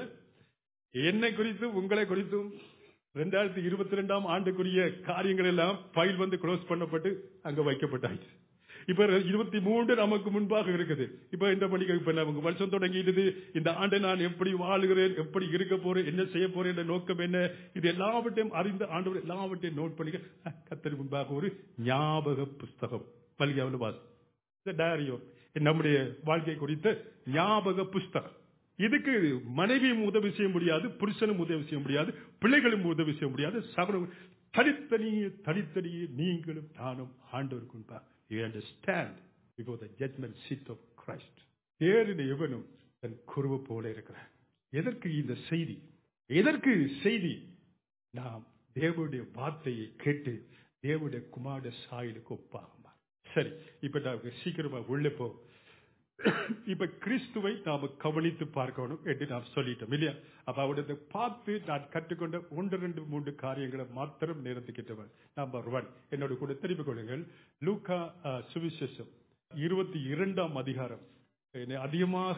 என்னை குறித்தும் உங்களை குறித்தும் ரெண்டாயிரத்தி இருபத்தி ரெண்டாம் ஆண்டுக்குரிய காரியங்கள் எல்லாம் ஃபைல் வந்து க்ளோஸ் பண்ணப்பட்டு அங்க வைக்கப்பட்டாயிற்று இப்ப இருபத்தி மூன்று நமக்கு முன்பாக இருக்குது இப்ப இந்த பண்டிகை இப்ப நமக்கு வருஷம் தொடங்கிடுது இந்த ஆண்டை நான் எப்படி வாழுகிறேன் எப்படி இருக்க போறேன் என்ன செய்ய போறேன் என்ற நோக்கம் என்ன இது எல்லாவற்றையும் அறிந்த ஆண்டவர் எல்லாவற்றையும் நோட் பண்ணிக்க கத்தரி முன்பாக ஒரு ஞாபக புஸ்தகம் மல்லிகாவில் வாசி இந்த டயரியோ நம்முடைய வாழ்க்கை குறித்த ஞாபக புஸ்தகம் இதுக்கு மனைவியும் உதவி செய்ய முடியாது புருஷனும் உதவி செய்ய முடியாது பிள்ளைகளும் உதவி செய்ய முடியாது சகல தனித்தனியே தனித்தனியே நீங்களும் நானும் ஆண்டவருக்கு முன்பாக you understand before the judgment seat of Christ ஏறின எவனும் தன் குருவை போல இருக்கிறான் எதற்கு இந்த செய்தி எதற்கு செய்தி நாம் தேவனுடைய வார்த்தையை கேட்டு தேவனுடைய குமார சாயலுக்கு ஒப்பாகுமா சரி இப்ப நான் சீக்கிரமா உள்ளே போ இப்ப கிறிஸ்துவை நாம கவனித்து பார்க்கணும் என்று நாம் சொல்லிட்டோம் இல்லையா அப்ப அவருடைய பார்த்து நான் கற்றுக்கொண்ட ஒன்று ரெண்டு மூன்று காரியங்களை மாத்திரம் நேரத்துக்கிட்டவன் நம்பர் ஒன் என்னோட கூட திருப்பிக் கொள்ளுங்கள் லூகா அஹ், சுவிசேஷம் இருபத்தி இரண்டாம் அதிகாரம் என்னை அதிகமாக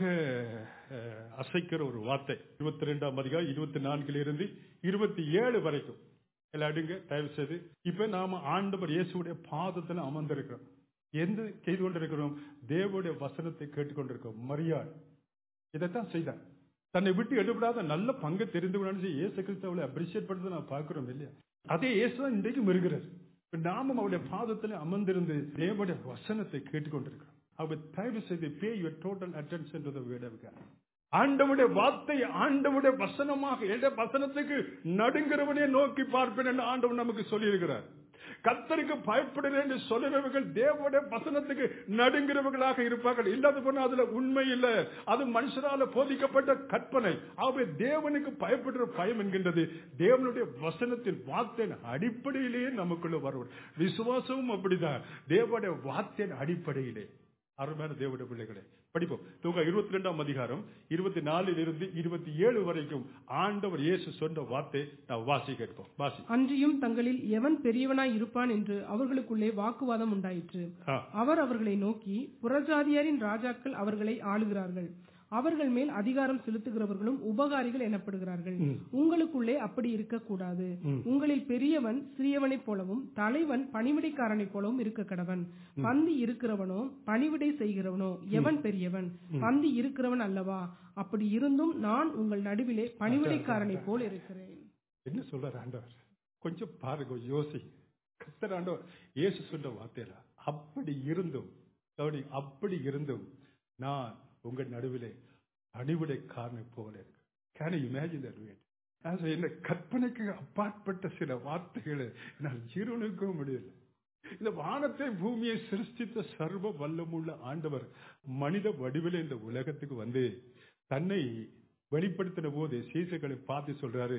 அஹ், அசைக்கிற ஒரு வார்த்தை இருபத்தி ரெண்டாம் அதிகாரம் இருபத்தி நான்கில் இருந்து இருபத்தி ஏழு வரைக்கும் எல்லாம் அடுங்க தயவு செய்து இப்ப நாம ஆண்டவர் இயேசுடைய பாதத்துல அமர்ந்திருக்கிறோம் எந்த செய்து கொண்டிருக்கிறோம் தேவனுடைய வசனத்தை கேட்டுக்கொண்டிருக்கிறோம் மரியாள் இதைத்தான் செய்தார் தன்னை விட்டு எடுபடாத நல்ல பங்கு தெரிந்து கொண்டு இயேசு கிறிஸ்தவளை அப்ரிசியேட் பண்றதை நான் பார்க்கிறோம் இல்லையா அதே இயேசு தான் இன்றைக்கும் இருக்கிறார் இப்ப நாமும் அவருடைய பாதத்தில் அமர்ந்திருந்து தேவனுடைய வசனத்தை கேட்டுக்கொண்டிருக்கிறோம் அவர் தயவு செய்து pay your total attention to the word of God ஆண்டவுடைய வார்த்தை ஆண்டவுடைய வசனமாக எந்த வசனத்துக்கு நடுங்கிறவனே நோக்கி பார்ப்பேன் என்று ஆண்டவன் நமக்கு சொல்லியிருக்கிறார் கத்தருக்கு பயப்படுகிறேன் என்று சொல்லுறவர்கள் தேவனுடைய வசனத்துக்கு நடுங்கிறவர்களாக இருப்பார்கள் இல்லாத போனா அதுல உண்மை இல்ல அது மனுஷரால போதிக்கப்பட்ட கற்பனை ஆகவே தேவனுக்கு பயப்படுற பயம் என்கின்றது தேவனுடைய வசனத்தின் வார்த்தையின் அடிப்படையிலேயே நமக்குள்ள வருவது விசுவாசமும் அப்படிதான் தேவனுடைய வார்த்தையின் அடிப்படையிலே அருமையான தேவனுடைய பிள்ளைகளே படிப்போம் தூங்க இருபத்தி ரெண்டாம் அதிகாரம் இருபத்தி நாலில் இருந்து இருபத்தி ஏழு வரைக்கும் ஆண்டவர் இயேசு சொன்ன வார்த்தை நான் வாசி கேட்போம் வாசி அன்றியும் தங்களில் எவன் பெரியவனாய் இருப்பான் என்று அவர்களுக்குள்ளே வாக்குவாதம் உண்டாயிற்று ஆ. அவர் அவர்களை நோக்கி புறஜாதியாரின் ராஜாக்கள் அவர்களை ஆளுகிறார்கள் அவர்கள் மேல் அதிகாரம் செலுத்துகிறவர்களும் உபகாரிகள் எனப்படுகிறார்கள் உங்களுக்குள்ளே அப்படி இருக்கக்கூடாது உங்களில் பெரியவன் சிறியவனைப் போலவும் தலைவன் பணிவிடைக்காரனைப் போலவும் இருக்க கடவன் பந்தி இருக்கிறவனோ பணிவிடை செய்கிறவனோ எவன் பெரியவன் பந்தி இருக்கிறவன் அல்லவா அப்படி இருந்தும் நான் உங்கள் நடுவிலே பணிவிடைக்காரனைப் போல் இருக்கிறேன் என்ன சொல்றாரு ஆண்டவர் கொஞ்சம் பாருங்க கொஞ்சம் யோசி கத்தர் ஆண்டவர் இயேசு சொன்ன வார்த்தையில அப்படி இருந்தும் கவனி அப்படி இருந்தும் நான் உங்க நடுவிலே பணிவிடைக்காரனை போல இருக்கு கேன் இமேஜின் தட் வேட் அது என்ன கற்பனைக்கு அப்பாற்பட்ட சில வார்த்தைகளை நான் ஜீரணிக்கவும் முடியல இந்த வானத்தை பூமியை சிருஷ்டித்த சர்வ வல்லமுள்ள ஆண்டவர் மனித வடிவிலே இந்த உலகத்துக்கு வந்து தன்னை வெளிப்படுத்தின போது சீசர்களை பார்த்து சொல்றாரு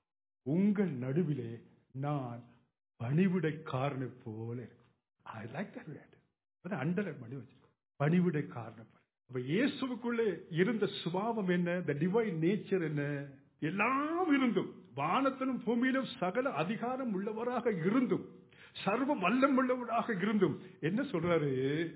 உங்கள் நடுவிலே நான் பணிவிடைக்காரனை போல இருக்கும் ஐ லைக் தட் வேர்ட் அது அண்டர் பண்ணி வச்சிருக்கோம் பணிவிடைக்காரனை போல அப்ப இயேசுவுக்குள்ளே இருந்த சுபாவம் என்ன த டிவைன் நேச்சர் என்ன எல்லாம் இருந்தும் வானத்திலும் பூமியிலும் சகல அதிகாரம் உள்ளவராக இருந்தும் சர்வ வல்லம் உள்ளவராக இருந்தும் என்ன சொல்றாரு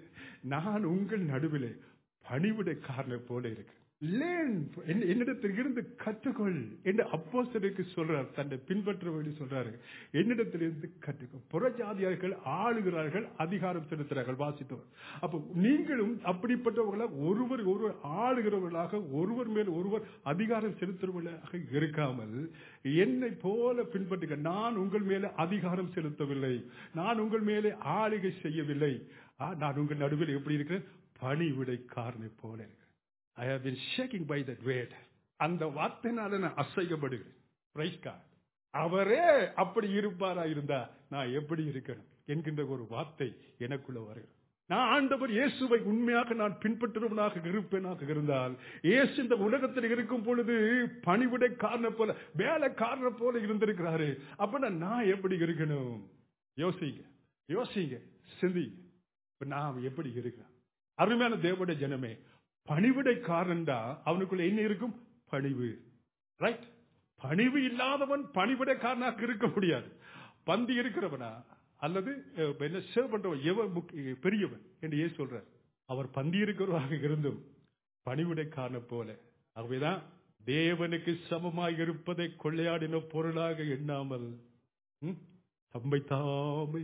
நான் உங்கள் நடுவிலே பணிவிடைக்காரனை போல இருக்கிறேன் லேர்ன் என்னிடத்தில் இருந்து கற்றுக்கொள் என்று அப்போஸ்தலருக்கு சொல்றார் தன்னை பின்பற்ற வேண்டி சொல்றாரு என்னிடத்திலிருந்து கற்றுக்கொள் புறஜாதியார்கள் ஆளுகிறார்கள் அதிகாரம் செலுத்துகிறார்கள் வாசித்தவர் அப்ப நீங்களும் அப்படிப்பட்டவர்களா ஒருவர் ஒருவர் ஆளுகிறவர்களாக ஒருவர் மேல் ஒருவர் அதிகாரம் செலுத்துறவர்களாக இருக்காமல் என்னை போல பின்பற்றுங்க நான் உங்கள் மேலே அதிகாரம் செலுத்தவில்லை நான் உங்கள் மேலே ஆளுகை செய்யவில்லை ஆ, நான் உங்கள் நடுவில் எப்படி இருக்கிறேன் பணிவிடைக்காரனை போல இருக்கிறேன் I have been shaking by that word அந்த வார்த்தைனால நான் அசைக்கப்படுகிறேன் Praise God. அவரே அப்படி இருப்பாரா இருந்தா நான் எப்படி இருக்கணும் என்கின்ற ஒரு வார்த்தை எனக்குள்ள வருகிறது நான் ஆண்டவர் இயேசுவை உண்மையாக நான் பின்பற்றுவனாக இருப்பேனாக இருந்தால் இயேசு இந்த உலகத்தில் இருக்கும் பொழுது பணிவிடை காரண போல வேலை காரண போல இருந்திருக்கிறாரு அப்ப நான் எப்படி இருக்கணும் யோசிங்க யோசிங்க சிந்திங்க இப்ப நான் எப்படி இருக்கிறேன் அருமையான தேவனுடைய ஜனமே பணிவிடைக்காரன்டா அவனுக்குள்ள என்ன இருக்கும் பணிவு ரைட் பணிவு இல்லாதவன் பணிவிடைக்காரனாக இருக்க முடியாது பந்தி இருக்கிறவனா அல்லது அஹ், என்ன சேவ் பண்றவன் எவன் முக்கிய- பெரியவன் என்று ஏன் சொல்றார் அவர் பந்தி இருக்கிறவராக இருந்தும் பணிவிடைக்காரன போல ஆகவேதான் தேவனுக்கு சமமாய் இருப்பதை கொள்ளையாடின பொருளாக எண்ணாமல் ம், தம்மை தாமை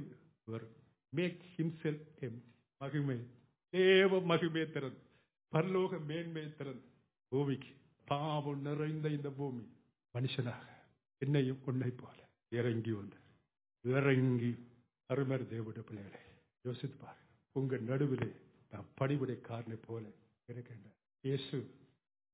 மேக் ஹிம்செல் மகிமை தேவ மகிமை திறந்து பரலோக மேன்மை திறந்து பூமிக்கு பாவம் நிறைந்த இந்த பூமி மனுஷனாக என்னையும் உன்னை போல இறங்கி வந்தார் இறங்கி அருமர் தேவட பிள்ளைகளே யோசித்து பாருங்க உங்க நடுவிலே நான் பணிவிடை காரனை போல இருக்கின்ற இயேசு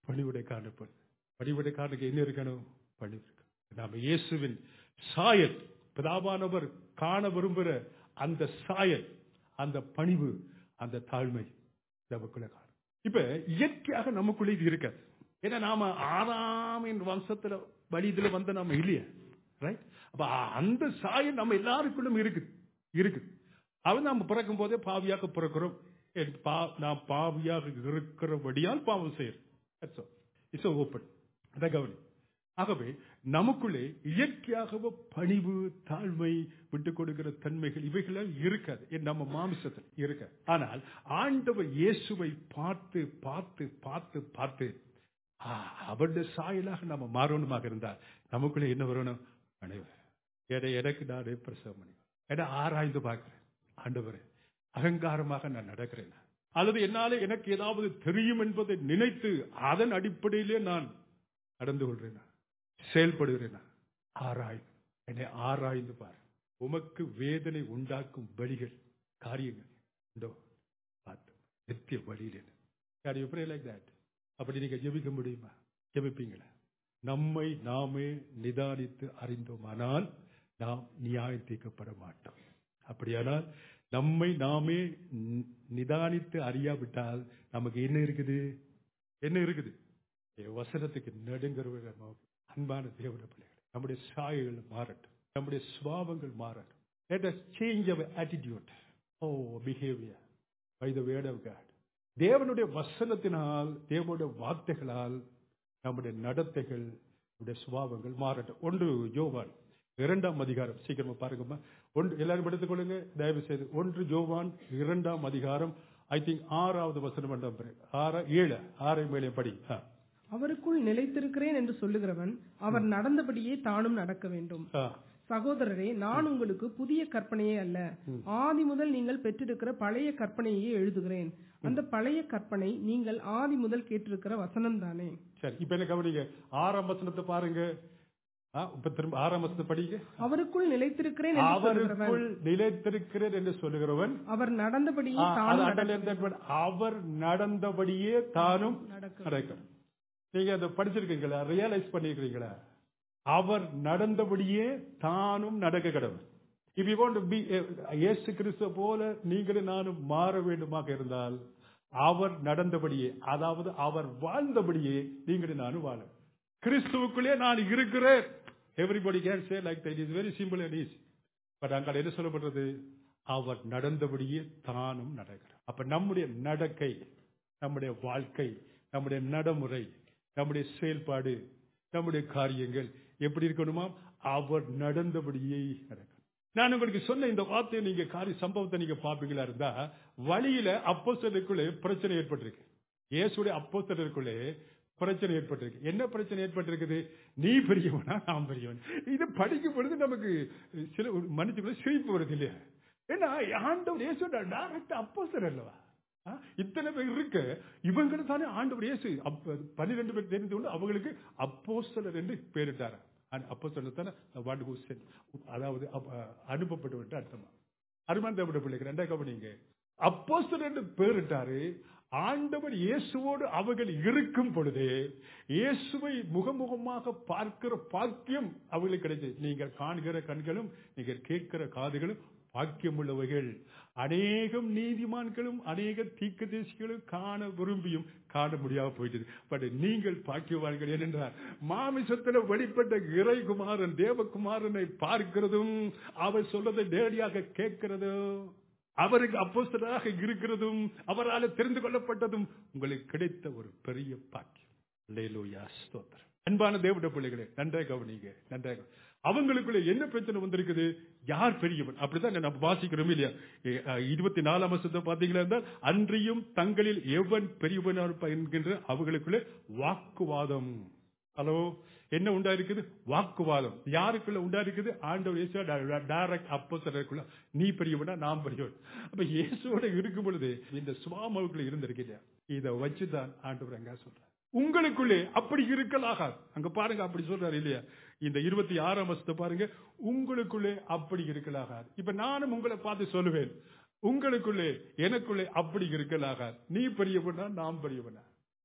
பணிவுடை காணப்படும் பணிவுடை காணுக்கு என்ன இருக்கணும் பணிவு இருக்கணும் நாம இயேசுவின் சாயல் பிதாவானவர் காண விரும்புகிற அந்த சாயல் அந்த பணிவு அந்த தாழ்மை நமக்குள்ள காணும் இப்ப இயற்கையாக நமக்குள்ள இது இருக்காது ஏன்னா நாம ஆறாமின் வம்சத்துல வழிதுல வந்த நாம இல்லையா ரைட் அப்ப அந்த சாயல் நம்ம எல்லாருக்குள்ளும் இருக்குது இருக்குது அவன் நாம பிறக்கும் போதே பாவியாக பிறக்கிறோம் என் பா- நாம் பாவியாக இருக்கிறபடியால் பாவம் செய்யறோம் இட்ஸ் ஓப்பன் அதை கவனி ஆகவே நமக்குள்ளே இயற்கையாகவே பணிவு தாழ்மை விட்டு கொடுக்கிற தன்மைகள் இவைகள் இருக்காது என் நம்ம மாமிசத்தில் இருக்காது ஆனால் ஆண்டவர் இயேசுவை பார்த்து பார்த்து பார்த்து பார்த்து ஆ, அவருடைய சாயலாக நம்ம மாறணுமாக இருந்தால் நமக்குள்ளே என்ன வரணும் பணிவு எடை எனக்கு நானே பிரசவம் பண்ணி எடை ஆராய்ந்து பார்க்கிறேன் ஆண்டவரே அகங்காரமாக நான் நடக்கிறேன் அல்லது என்னால எனக்கு ஏதாவது தெரியும் என்பதை நினைத்து அதன் அடிப்படையிலே நான் நடந்து கொள்றேன் செயல்படுகிறேன் ஆராய்ந்து என்னை ஆராய்ந்து பாரு உமக்கு வேதனை உண்டாக்கும் வழிகள் காரியங்கள் உண்டோ பார்த்து நித்திய வழியில் யார் எப்படி லைக் தட் அப்படி நீங்க ஜெபிக்க முடியுமா ஜெபிப்பீங்களா நம்மை நாமே நிதானித்து அறிந்தோமானால் நாம் நியாயம் தீர்க்கப்பட மாட்டோம் அப்படியானால் நம்மை நாமே நி- நிதானித்து அறியாவிட்டால் நமக்கு என்ன இருக்குது என்ன இருக்குது என் வசனத்துக்கு நடுங்கிறவங்க அன்பான தேவன பிள்ளைகள் நம்முடைய சாயங்கள் மாறட்டும் நம்முடைய சுவாபங்கள் மாறட்டும் let us change our attitude oh behavior by the word of god தேவனுடைய வசனத்தினால் தேவனுடைய வார்த்தைகளால் நம்முடைய நடத்தைகள் நம்முடைய சுபாவங்கள் மாறட்டும் ஒன்று யோவான் இரண்டாம் அதிகாரம் சீக்கிரமா பாருங்கம்மா ஒன்று எல்லாரும் எடுத்துக் கொள்ளுங்க தயவு செய்து ஒன்று யோவான் இரண்டாம் அதிகாரம் ஐ திங்க் ஆறாவது வசனம் என்றாம் பிறகு. ஆறா ஏழு ஆறை மேலே படி ஆ. அவருக்குள் நிலைத்திருக்கிறேன் என்று சொல்லுகிறவன் அவர் நடந்தபடியே தானும் நடக்க வேண்டும் ஆ. சகோதரரே நான் உங்களுக்கு புதிய கற்பனையே அல்ல ஆதி முதல் நீங்கள் பெற்றிருக்கிற பழைய கற்பனையே எழுதுகிறேன் அந்த பழைய கற்பனை நீங்கள் ஆதி முதல் கேட்டிருக்கிற வசனம் தானே சரி இப்ப என்ன கவனிங்க ஆறாம் வசனத்தை பாருங்க ஆ, இப்ப திரும்ப ஆறாம் வசனத்தை படிங்க அவருக்குள் நிலைத்திருக்கிறேன் என்று சொல்லுகிறவன் அவருக்குள் நிலைத்திருக்கிறேன் என்று சொல்லுகிறவன் அவர் நடந்தபடியே ஆ, அது தானும் underline that word. அவர் நடந்தபடியே தானும் நடக்க நடக்கணும் நீங்க அதை படிச்சிருக்கீங்களா ரியலைஸ் பண்ணிருக்கீங்களா அவர் நடந்தபடியே தானும் நடக்க கடவுள் இப் யூ வாண்ட் பி இயேசு கிறிஸ்து போல நீங்களும் நானும் மாற வேண்டுமாக இருந்தால் அவர் நடந்தபடியே அதாவது அவர் வாழ்ந்தபடியே நீங்களும் நானும் வாழ கிறிஸ்துவுக்குள்ளே நான் இருக்கிறேன் everybody can say like that is very simple and easy but அங்கே என்ன சொல்லப்படுறது அவர் நடந்தபடியே தானும் நடக்கிறார் அப்ப நம்முடைய நடக்கை நம்முடைய வாழ்க்கை நம்முடைய நடைமுறை நம்முடைய செயல்பாடு நம்முடைய காரியங்கள் எப்படி இருக்கணுமா அவர் நடந்தபடியே நடக்கும் நான் உங்களுக்கு சொன்ன இந்த வார்த்தையை நீங்க காரிய சம்பவத்தை நீங்க பாப்பீங்களா இருந்தா வழியில அப்போஸ்தலருக்குள்ளே பிரச்சனை ஏற்பட்டிருக்கு இயேசுடைய அப்போஸ்தலருக்குள்ளே பிரச்சனை ஏற்பட்டிருக்கு என்ன பிரச்சனை ஏற்பட்டிருக்குது நீ பெரியவனா நான் பெரியவன் இது படிக்கும் பொழுது நமக்கு சில மனுஷக்குள்ள சிரிப்பு வருது இல்லையா ஏன்னா ஆண்டவர் இயேசு டைரக்ட் அப்போஸ்தலர் அல்லவா ஆ, இத்தனை பேர் இருக்க இவங்களுக்கு தானே ஆண்டவர் இயேசு அப்ப பன்னிரெண்டு பேர் தெரிந்து கொண்டு அவங்களுக்கு அப்போஸ்தலர் என்று பேரிட்டார் அப்போஸ்தலர் தானே வாட் ஹூ சென்ட் அதாவது அப்ப- அனுப்பப்பட்டவர் என்று அர்த்தமா அருமான் தேவட பிள்ளைக்கு ரெண்டா கவனிங்க அப்போஸ்தலர் என்று பேரிட்டாரு ஆண்டவர் இயேசுவோடு அவர்கள் இருக்கும் பொழுது இயேசுவை முகமுகமாக பார்க்கிற பாக்கியம் அவர்களுக்கு கிடைச்சது நீங்கள் காண்கிற கண்களும் நீங்கள் கேட்கிற காதுகளும் பாக்கியம் உள்ளவைகள் அநேகம் நீதிமான்களும் அநேக தீர்க்கதரிசிகளும் காண விரும்பியும் காண முடியாம போயிட்டது பட் நீங்கள் பாக்கியவான்கள் ஏனென்றால் மாமிசத்தில் வெளிப்பட்ட இறைகுமாரன் தேவகுமாரனை பார்க்கிறதும் அவர் சொல்றதை நேரடியாக கேட்கிறதும் அவருக்கு அப்போஸ்தலராக இருக்கிறதும் அவரால் தெரிந்து கொள்ளப்பட்டதும் உங்களுக்கு கிடைத்த ஒரு பெரிய பாக்கியம் அல்லேலூயா ஸ்தோத்திரம் அன்பான தேவட பிள்ளைகளே நன்றாக கவனிங்க நன்றாக கவனி. அவங்களுக்குள்ள என்ன பிரச்சனை வந்திருக்குது யார் பெரியவன் அப்படிதான் நம்ம வாசிக்கிறோம் இல்லையா எ, அ, இருபத்தி நாலாம் வருஷத்தை பாத்தீங்களா இருந்தால் அன்றியும் தங்களில் எவன் பெரியவனா இருப்பான் என்கின்ற அவங்களுக்குள்ள வாக்குவாதம் ஹலோ என்ன உண்டா இருக்குது வாக்குவாதம் யாருக்குள்ள உண்டா இருக்குது ஆண்டவர் இயேசு டைரக்ட் அப்போஸ்தலருக்குள்ள நீ பெரியவனா நான் பெரியவன் அப்ப இயேசுவோட இருக்கும் பொழுது இந்த சுவாமாவுக்குள்ள இருந்திருக்கீங்க இதை வச்சுதான் ஆண்டவர் அங்க சொல்றார் உங்களுக்குள்ளே அப்படி இருக்கலாகாது அங்க பாருங்க அப்படி சொல்றாரு இல்லையா இந்த இருபத்தி ஆறாம் வருஷத்தை பாருங்க உங்களுக்குள்ளே அப்படி இருக்கலாகாது இப்ப நானும் உங்களை பார்த்து சொல்லுவேன் உங்களுக்குள்ளே எனக்குள்ளே அப்படி இருக்கலாகாது நீ பெரியவனா நான் பெரியவனா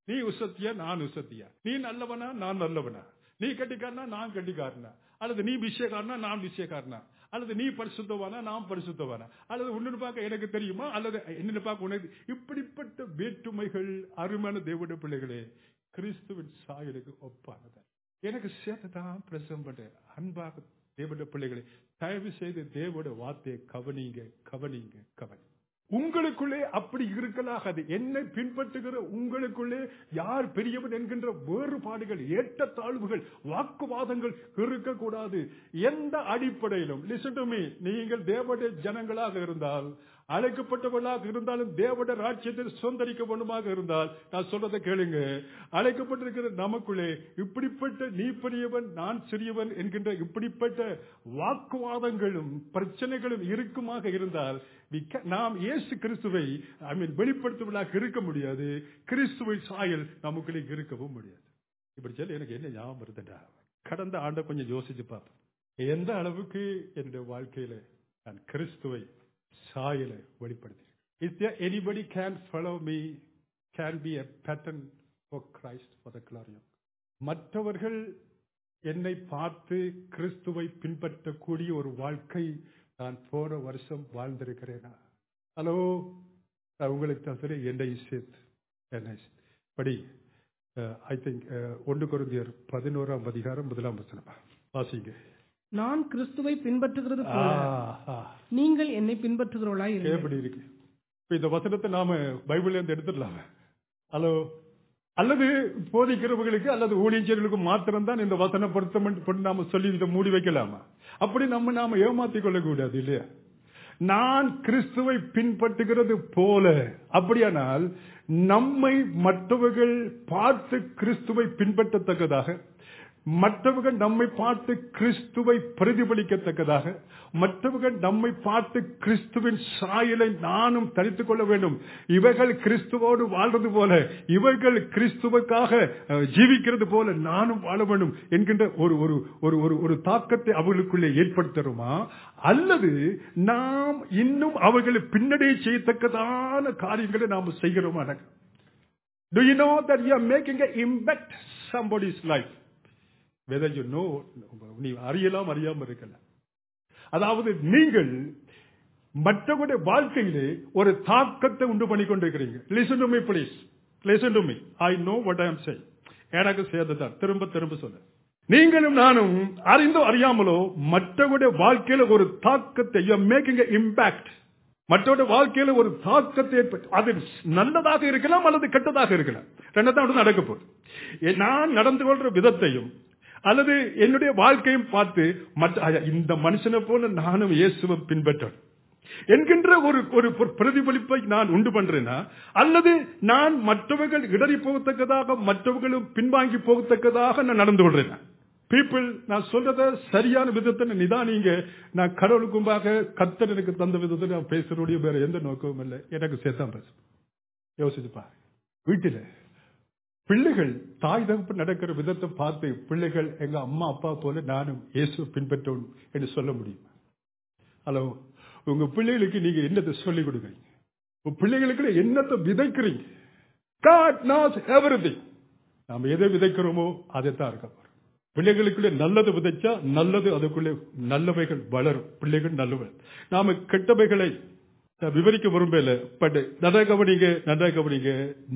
நீ உசத்தியா நான் உசத்தியா நீ நல்லவனா நான் நல்லவனா நீ கட்டிக்காரனா நான் கட்டிக்காரனா அல்லது நீ விஷயக்காரனா நான் விஷயக்காரனா அல்லது நீ பரிசுத்தவானா நான் பரிசுத்தவானா அல்லது உன்னு பார்க்க எனக்கு தெரியுமா அல்லது என்ன பார்க்க உனக்கு இப்படிப்பட்ட வேற்றுமைகள் அருமையான தேவனுடைய பிள்ளைகளே கிறிஸ்துவின் சாயலுக்கு ஒப்பானது எனக்கு சேர்த்து தான் பிரசவம் பண்ண அன்பாக தேவனுடைய பிள்ளைகளே தயவு செய்து தேவனுடைய வார்த்தையை கவனிங்க கவனிங்க கவனி உங்களுக்குள்ளே அப்படி இருக்கலாகாது என்னை பின்பற்றுகிற உங்களுக்குள்ளே யார் பெரியவன் என்கின்ற வேறுபாடுகள் ஏற்றத்தாழ்வுகள் வாக்குவாதங்கள் இருக்கக்கூடாது எந்த அடிப்படையிலும் listen to me நீங்கள் தேவனுடைய ஜனங்களாக இருந்தால் அழைக்கப்பட்டவர்களாக இருந்தாலும் தேவட ராஜ்யத்தில் சுதந்திரிக்க வேண்டுமாக இருந்தால் நான் சொல்றதை கேளுங்க அழைக்கப்பட்டிருக்கிற நமக்குள்ளே இப்படிப்பட்ட நீ பெரியவன் நான் சிறியவன் என்கின்ற இப்படிப்பட்ட வாக்குவாதங்களும் பிரச்சனைகளும் இருக்குமாக இருந்தால் we can- நாம் இயேசு கிறிஸ்துவை ஐ மீன் வெளிப்படுத்துவதாக இருக்க முடியாது கிறிஸ்துவை சாயல் நமக்குள்ளே இருக்கவும் முடியாது இப்படி சொல்லி எனக்கு என்ன ஞாபகம் வருதுடா கடந்த ஆண்டை கொஞ்சம் யோசிச்சு பார்ப்பேன் எந்த அளவுக்கு என்னுடைய வாழ்க்கையில நான் கிறிஸ்துவை சாயல வெளிப்படுத்தி is anybody can follow me can be a pattern for Christ for the glory of God. மற்றவர்கள் என்னை பார்த்து கிறிஸ்துவை பின்பற்றக்கூடிய ஒரு வாழ்க்கை நான் போன வருஷம் வாழ்ந்திருக்கிறேனா ஹலோ நான் உங்களுக்கு தான் சரி என்னை சேர்த்து என்னை சேர்த்து. படி ஐ திங்க் ஒன்று குருந்தியர் பதினோராம் அதிகாரம் முதலாம் வசனம் வாசிங்க நான் கிறிஸ்துவை பின்பற்றுகிறது ஆ, போல ஆ. நீங்கள் என்னை பின்பற்றுகிறவர்களாய் இருங்கள் எப்படி இருக்கு இப்ப இந்த வசனத்தை நாம பைபிள்ல இருந்து எடுத்துடலாம ஹலோ அல்லது போதிக்கிறவர்களுக்கு அல்லது ஊழியர்களுக்கு மாத்திரம்தான் இந்த வசன பொருத்தம் நாம சொல்லி இதை மூடி வைக்கலாமா அப்படி நம்ம நாம ஏமாத்திக் கொள்ள கூடாது இல்லையா நான் கிறிஸ்துவை பின்பற்றுகிறது போல அப்படியானால் நம்மை மற்றவர்கள் பார்த்து கிறிஸ்துவை பின்பற்றத்தக்கதாக மற்றவர்கள் நம்மை பார்த்து கிறிஸ்துவை பிரதிபலிக்கத்தக்கதாக மற்றவர்கள் நம்மை பார்த்து கிறிஸ்துவின் சாயலை நானும் தரித்துக் கொள்ள வேண்டும் இவர்கள் கிறிஸ்துவோடு வாழ்றது போல இவர்கள் கிறிஸ்துவுக்காக அஹ், ஜீவிக்கிறது போல நானும் வாழ வேண்டும் என்கின்ற ஒரு ஒரு ஒரு ஒரு ஒரு தாக்கத்தை அவர்களுக்குள்ளே ஏற்படுத்துறோமா அல்லது நாம் இன்னும் அவர்களை பின்னடைய செய்யத்தக்கதான காரியங்களை நாம் செய்கிறோமா Do you know that you are making an impact somebody's life? whether you know நீ அறியலாம் அறியாம இருக்கலாம் அதாவது நீங்கள் மற்றவருடைய வாழ்க்கையிலே ஒரு தாக்கத்தை உண்டு பண்ணி கொண்டிருக்கிறீங்க listen to me please listen to me I know what I am say எனக்கு சேர்ந்துதான் திரும்ப திரும்ப சொல்ல நீங்களும் நானும் அறிந்தோ அறியாமலோ மற்றவருடைய வாழ்க்கையில ஒரு தாக்கத்தை யூ மேக்கிங் இம்பாக்ட் மற்றவருடைய வாழ்க்கையில ஒரு தாக்கத்தை ஏற்பட்டு அது நல்லதாக இருக்கலாம் அல்லது கெட்டதாக இருக்கலாம் ரெண்டதான் நடக்க போகுது எ- நான் நடந்து கொள்ற விதத்தையும் அல்லது என்னுடைய வாழ்க்கையும் பார்த்து மற்ற அ, இந்த மனுஷனை போல நானும் இயேசுவை பின்பற்றணும் என்கின்ற ஒரு ஒரு ஒரு பிரதிபலிப்பை நான் உண்டு பண்றேனா அல்லது நான் மற்றவர்கள் இடறி போகத்தக்கதாக மற்றவர்களும் பின்வாங்கி போகத்தக்கதாக நான் நடந்து கொள்றேன் பீப்புள் நான் சொல்றத சரியான விதத்தை நிதானிங்க நான் கடவுளுக்கு முன்பாக கத்தர் எனக்கு தந்த விதத்தை நான் பேசுறோடைய வேற எந்த நோக்கமும் இல்லை எனக்கு சேர்த்தான் பேச யோசிச்சு பாரு வீட்டில பிள்ளைகள் தாய் தகப்பு நடக்கிற விதத்தை பார்த்து பிள்ளைகள் எங்க அம்மா அப்பா போல நானும் இயேசு பின்பற்றோம் என்று சொல்ல முடியும் ஹலோ உங்க பிள்ளைகளுக்கு நீங்க என்னத்தை சொல்லிக் கொடுக்குறீங்க உங்க பிள்ளைகளுக்கு என்னத்தை விதைக்கிறீங்க God knows everything நாம எதை விதைக்கிறோமோ அதை தான் இருக்க போறோம் பிள்ளைகளுக்குள்ளே நல்லது விதைச்சா நல்லது அதுக்குள்ளே நல்லவைகள் வளரும் பிள்ளைகள் நல்லவை நாம கெட்டவைகளை நான் விவரிக்க விரும்பல பட் நன்றா கவனிங்க நன்றா கவனிங்க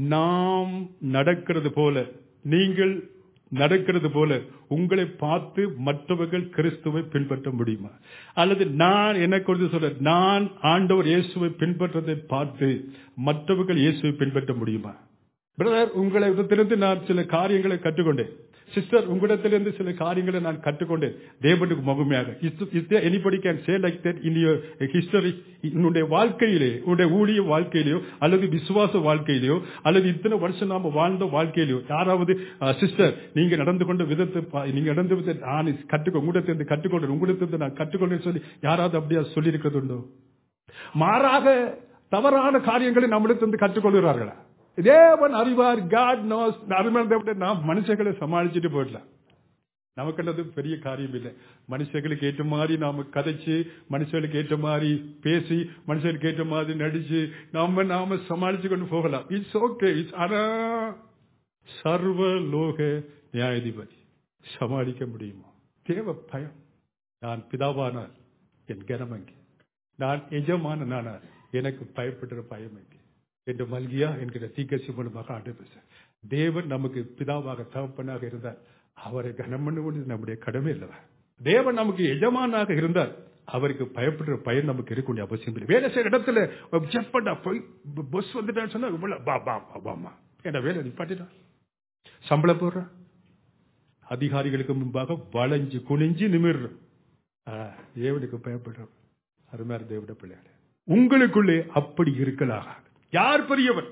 நாம் நடக்கிறது போல நீங்கள் நடக்கிறது போல உங்களை பார்த்து மற்றவர்கள் கிறிஸ்துவை பின்பற்ற முடியுமா அல்லது நான் என்ன குறித்து சொல்ற நான் ஆண்டவர் இயேசுவை பின்பற்றதை பார்த்து மற்றவர்கள் இயேசுவை பின்பற்ற முடியுமா பிரதர் உங்களை இடத்திலிருந்து நான் சில காரியங்களை கற்றுக்கொண்டேன் சிஸ்டர் உங்களிடத்திலிருந்து சில காரியங்களை நான் கற்றுக்கொண்டேன் தேவனுக்கு முகமையாக anybody can say like that in history உன்னுடைய வாழ்க்கையிலே உன்னுடைய ஊழிய வாழ்க்கையிலேயோ அல்லது விசுவாச வாழ்க்கையிலேயோ அல்லது இத்தனை வருஷம் நாம வாழ்ந்த வாழ்க்கையிலேயோ யாராவது சிஸ்டர் நீங்க நடந்து கொண்ட விதத்தை பா- நீங்க நடந்த விதத்தை நான் கற்றுக்கோ உங்களிடத்திலிருந்து கற்றுக்கொண்டேன் உங்களிடத்திலிருந்து நான் கற்றுக்கொண்டேன்னு சொல்லி யாராவது அப்படியா சொல்லி இருக்கிறது உண்டோ மாறாக தவறான காரியங்களை நம்மிடத்திலிருந்து கற்றுக்கொள்கிறார்களா தேவன் அறிவார் காட் நோஸ் அருமையான விட நாம் மனுஷங்களை சமாளிச்சுட்டு போயிடலாம் நமக்குன்றது பெரிய காரியம் இல்லை மனுஷங்களுக்கு ஏற்ற மாதிரி நாம கதைச்சு மனுஷங்களுக்கு ஏற்ற மாதிரி பேசி மனுஷங்களுக்கு ஏற்ற மாதிரி நடிச்சு நாம நாம சமாளிச்சு கொண்டு போகலாம் இட்ஸ் ஓகே இட்ஸ் ஆனா சர்வ லோக நியாயாதிபதி சமாளிக்க முடியுமா தேவ பயம் நான் பிதாவானால் என் கனமங்கி நான் எஜமானனானால் எனக்கு பயப்படுற பயம் எங்கே என்று மல்கியா என்கிற தீக்கசி மூலமாக ஆண்டு பேச தேவன் நமக்கு பிதாவாக தகப்பனாக இருந்தார் அவரை கனம் பண்ணுவது நம்முடைய கடமை இல்லவா தேவன் நமக்கு எஜமானாக இருந்தால் அவருக்கு பயப்படுற பயன் நமக்கு இருக்க வேண்டிய அவசியம் இல்லை வேலை செய்யற இடத்துல ஜப் பண்ணா போய் பஸ் வந்துட்டான்னு சொன்னா இவ்வளவு பா பா பா பாமா என்ன வேலை நிப்பாட்டிட்டான் சம்பளம் போடுறான் அதிகாரிகளுக்கு முன்பாக வளைஞ்சு குனிஞ்சு நிமிர்றோம் தேவனுக்கு பயப்படுறோம் அருமையான தேவட பிள்ளைகளே உங்களுக்குள்ளே அப்படி இருக்கலாம் யார் பெரியவர்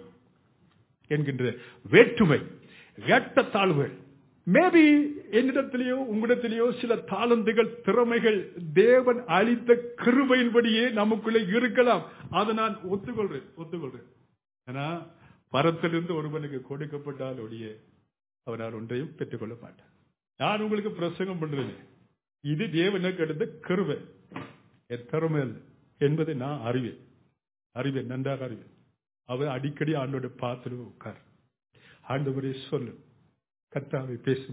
என்கின்ற வேற்றுமை ஏற்றத்தாழ்வுகள் மேபி என்னிடத்திலேயோ உங்களிடத்திலேயோ சில தாளந்துகள் திறமைகள் தேவன் அளித்த கிருபையின்படியே நமக்குள்ளே இருக்கலாம் அதை நான் ஒத்துக்கொள்றேன் ஒத்துக்கொள்றேன் ஆனா பரத்திலிருந்து ஒருவனுக்கு கொடுக்கப்பட்டால் ஒழிய அவனால் ஒன்றையும் பெற்றுக்கொள்ள மாட்டான் நான் உங்களுக்கு பிரசங்கம் பண்றேன் இது தேவனுக்கு எடுத்த கருவை என் திறமை அல்ல என்பதை நான் அறிவேன் அறிவேன் நன்றாக அறிவேன் அவர் அடிக்கடி ஆண்டோட பார்த்துட்டு உட்கார் ஆண்டவரே சொல்லு கத்தாவை பேசும்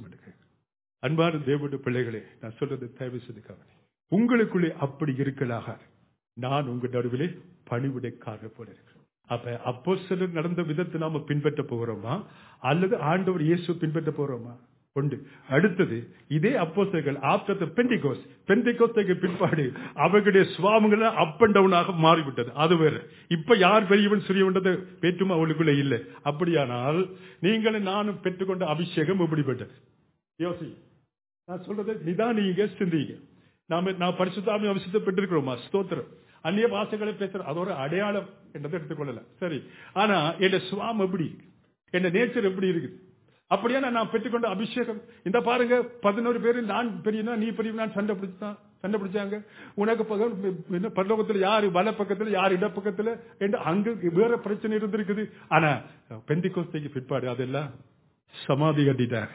அன்பான தேவனுடைய பிள்ளைகளே நான் சொல்றது தயவு செய்து கவனி உங்களுக்குள்ளே அப்படி இருக்கலாக நான் உங்க நடுவிலே பணிவிடைக்காக போல இருக்கிறேன் அப்ப அப்போ சிலர் நடந்த விதத்தை நாம பின்பற்ற போகிறோமா அல்லது ஆண்டவர் இயேசு பின்பற்ற போறோமா உண்டு அடுத்தது இதே அப்போஸ்தலர்கள் ஆப்டர் த பெண்டிகோஸ் பெண்டிகோஸ்துக்கு பிற்பாடு அவர்களுடைய சுவாமங்கள் அப் அண்ட் டவுனாக மாறிவிட்டது அது வேற இப்ப யார் பெரியவன் சிறியவன்றது பேற்றும் அவளுக்குள்ள இல்லை அப்படியானால் நீங்களும் நானும் பெற்றுக்கொண்ட அபிஷேகம் எப்படிப்பட்டது யோசி நான் சொல்றது நிதானிங்க சிந்திங்க நாம நான் பரிசுத்தாமி அவசியத்தை பெற்றிருக்கிறோமா ஸ்தோத்திரம் அந்நிய பாசங்களை பேசுற அதோட அடையாளம் என்றதை எடுத்துக்கொள்ளல சரி ஆனா என் சுவாம் எப்படி என் நேச்சர் எப்படி இருக்குது அப்படியான நான் பெற்றுக்கொண்ட அபிஷேகம் இந்த பாருங்க பதினோரு பேரு நான் பெரியனா நீ பெரியவனா சண்டை பிடிச்சான் சண்டை பிடிச்சாங்க உனக்கு பக்கம் பரலோகத்துல யாரு வல பக்கத்துல யார் இடப்பக்கத்துல என்று அங்கு வேற பிரச்சனை இருந்திருக்குது ஆனா பெந்தி கோஸ்தைக்கு பிற்பாடு அதெல்லாம் சமாதி கட்டிட்டார்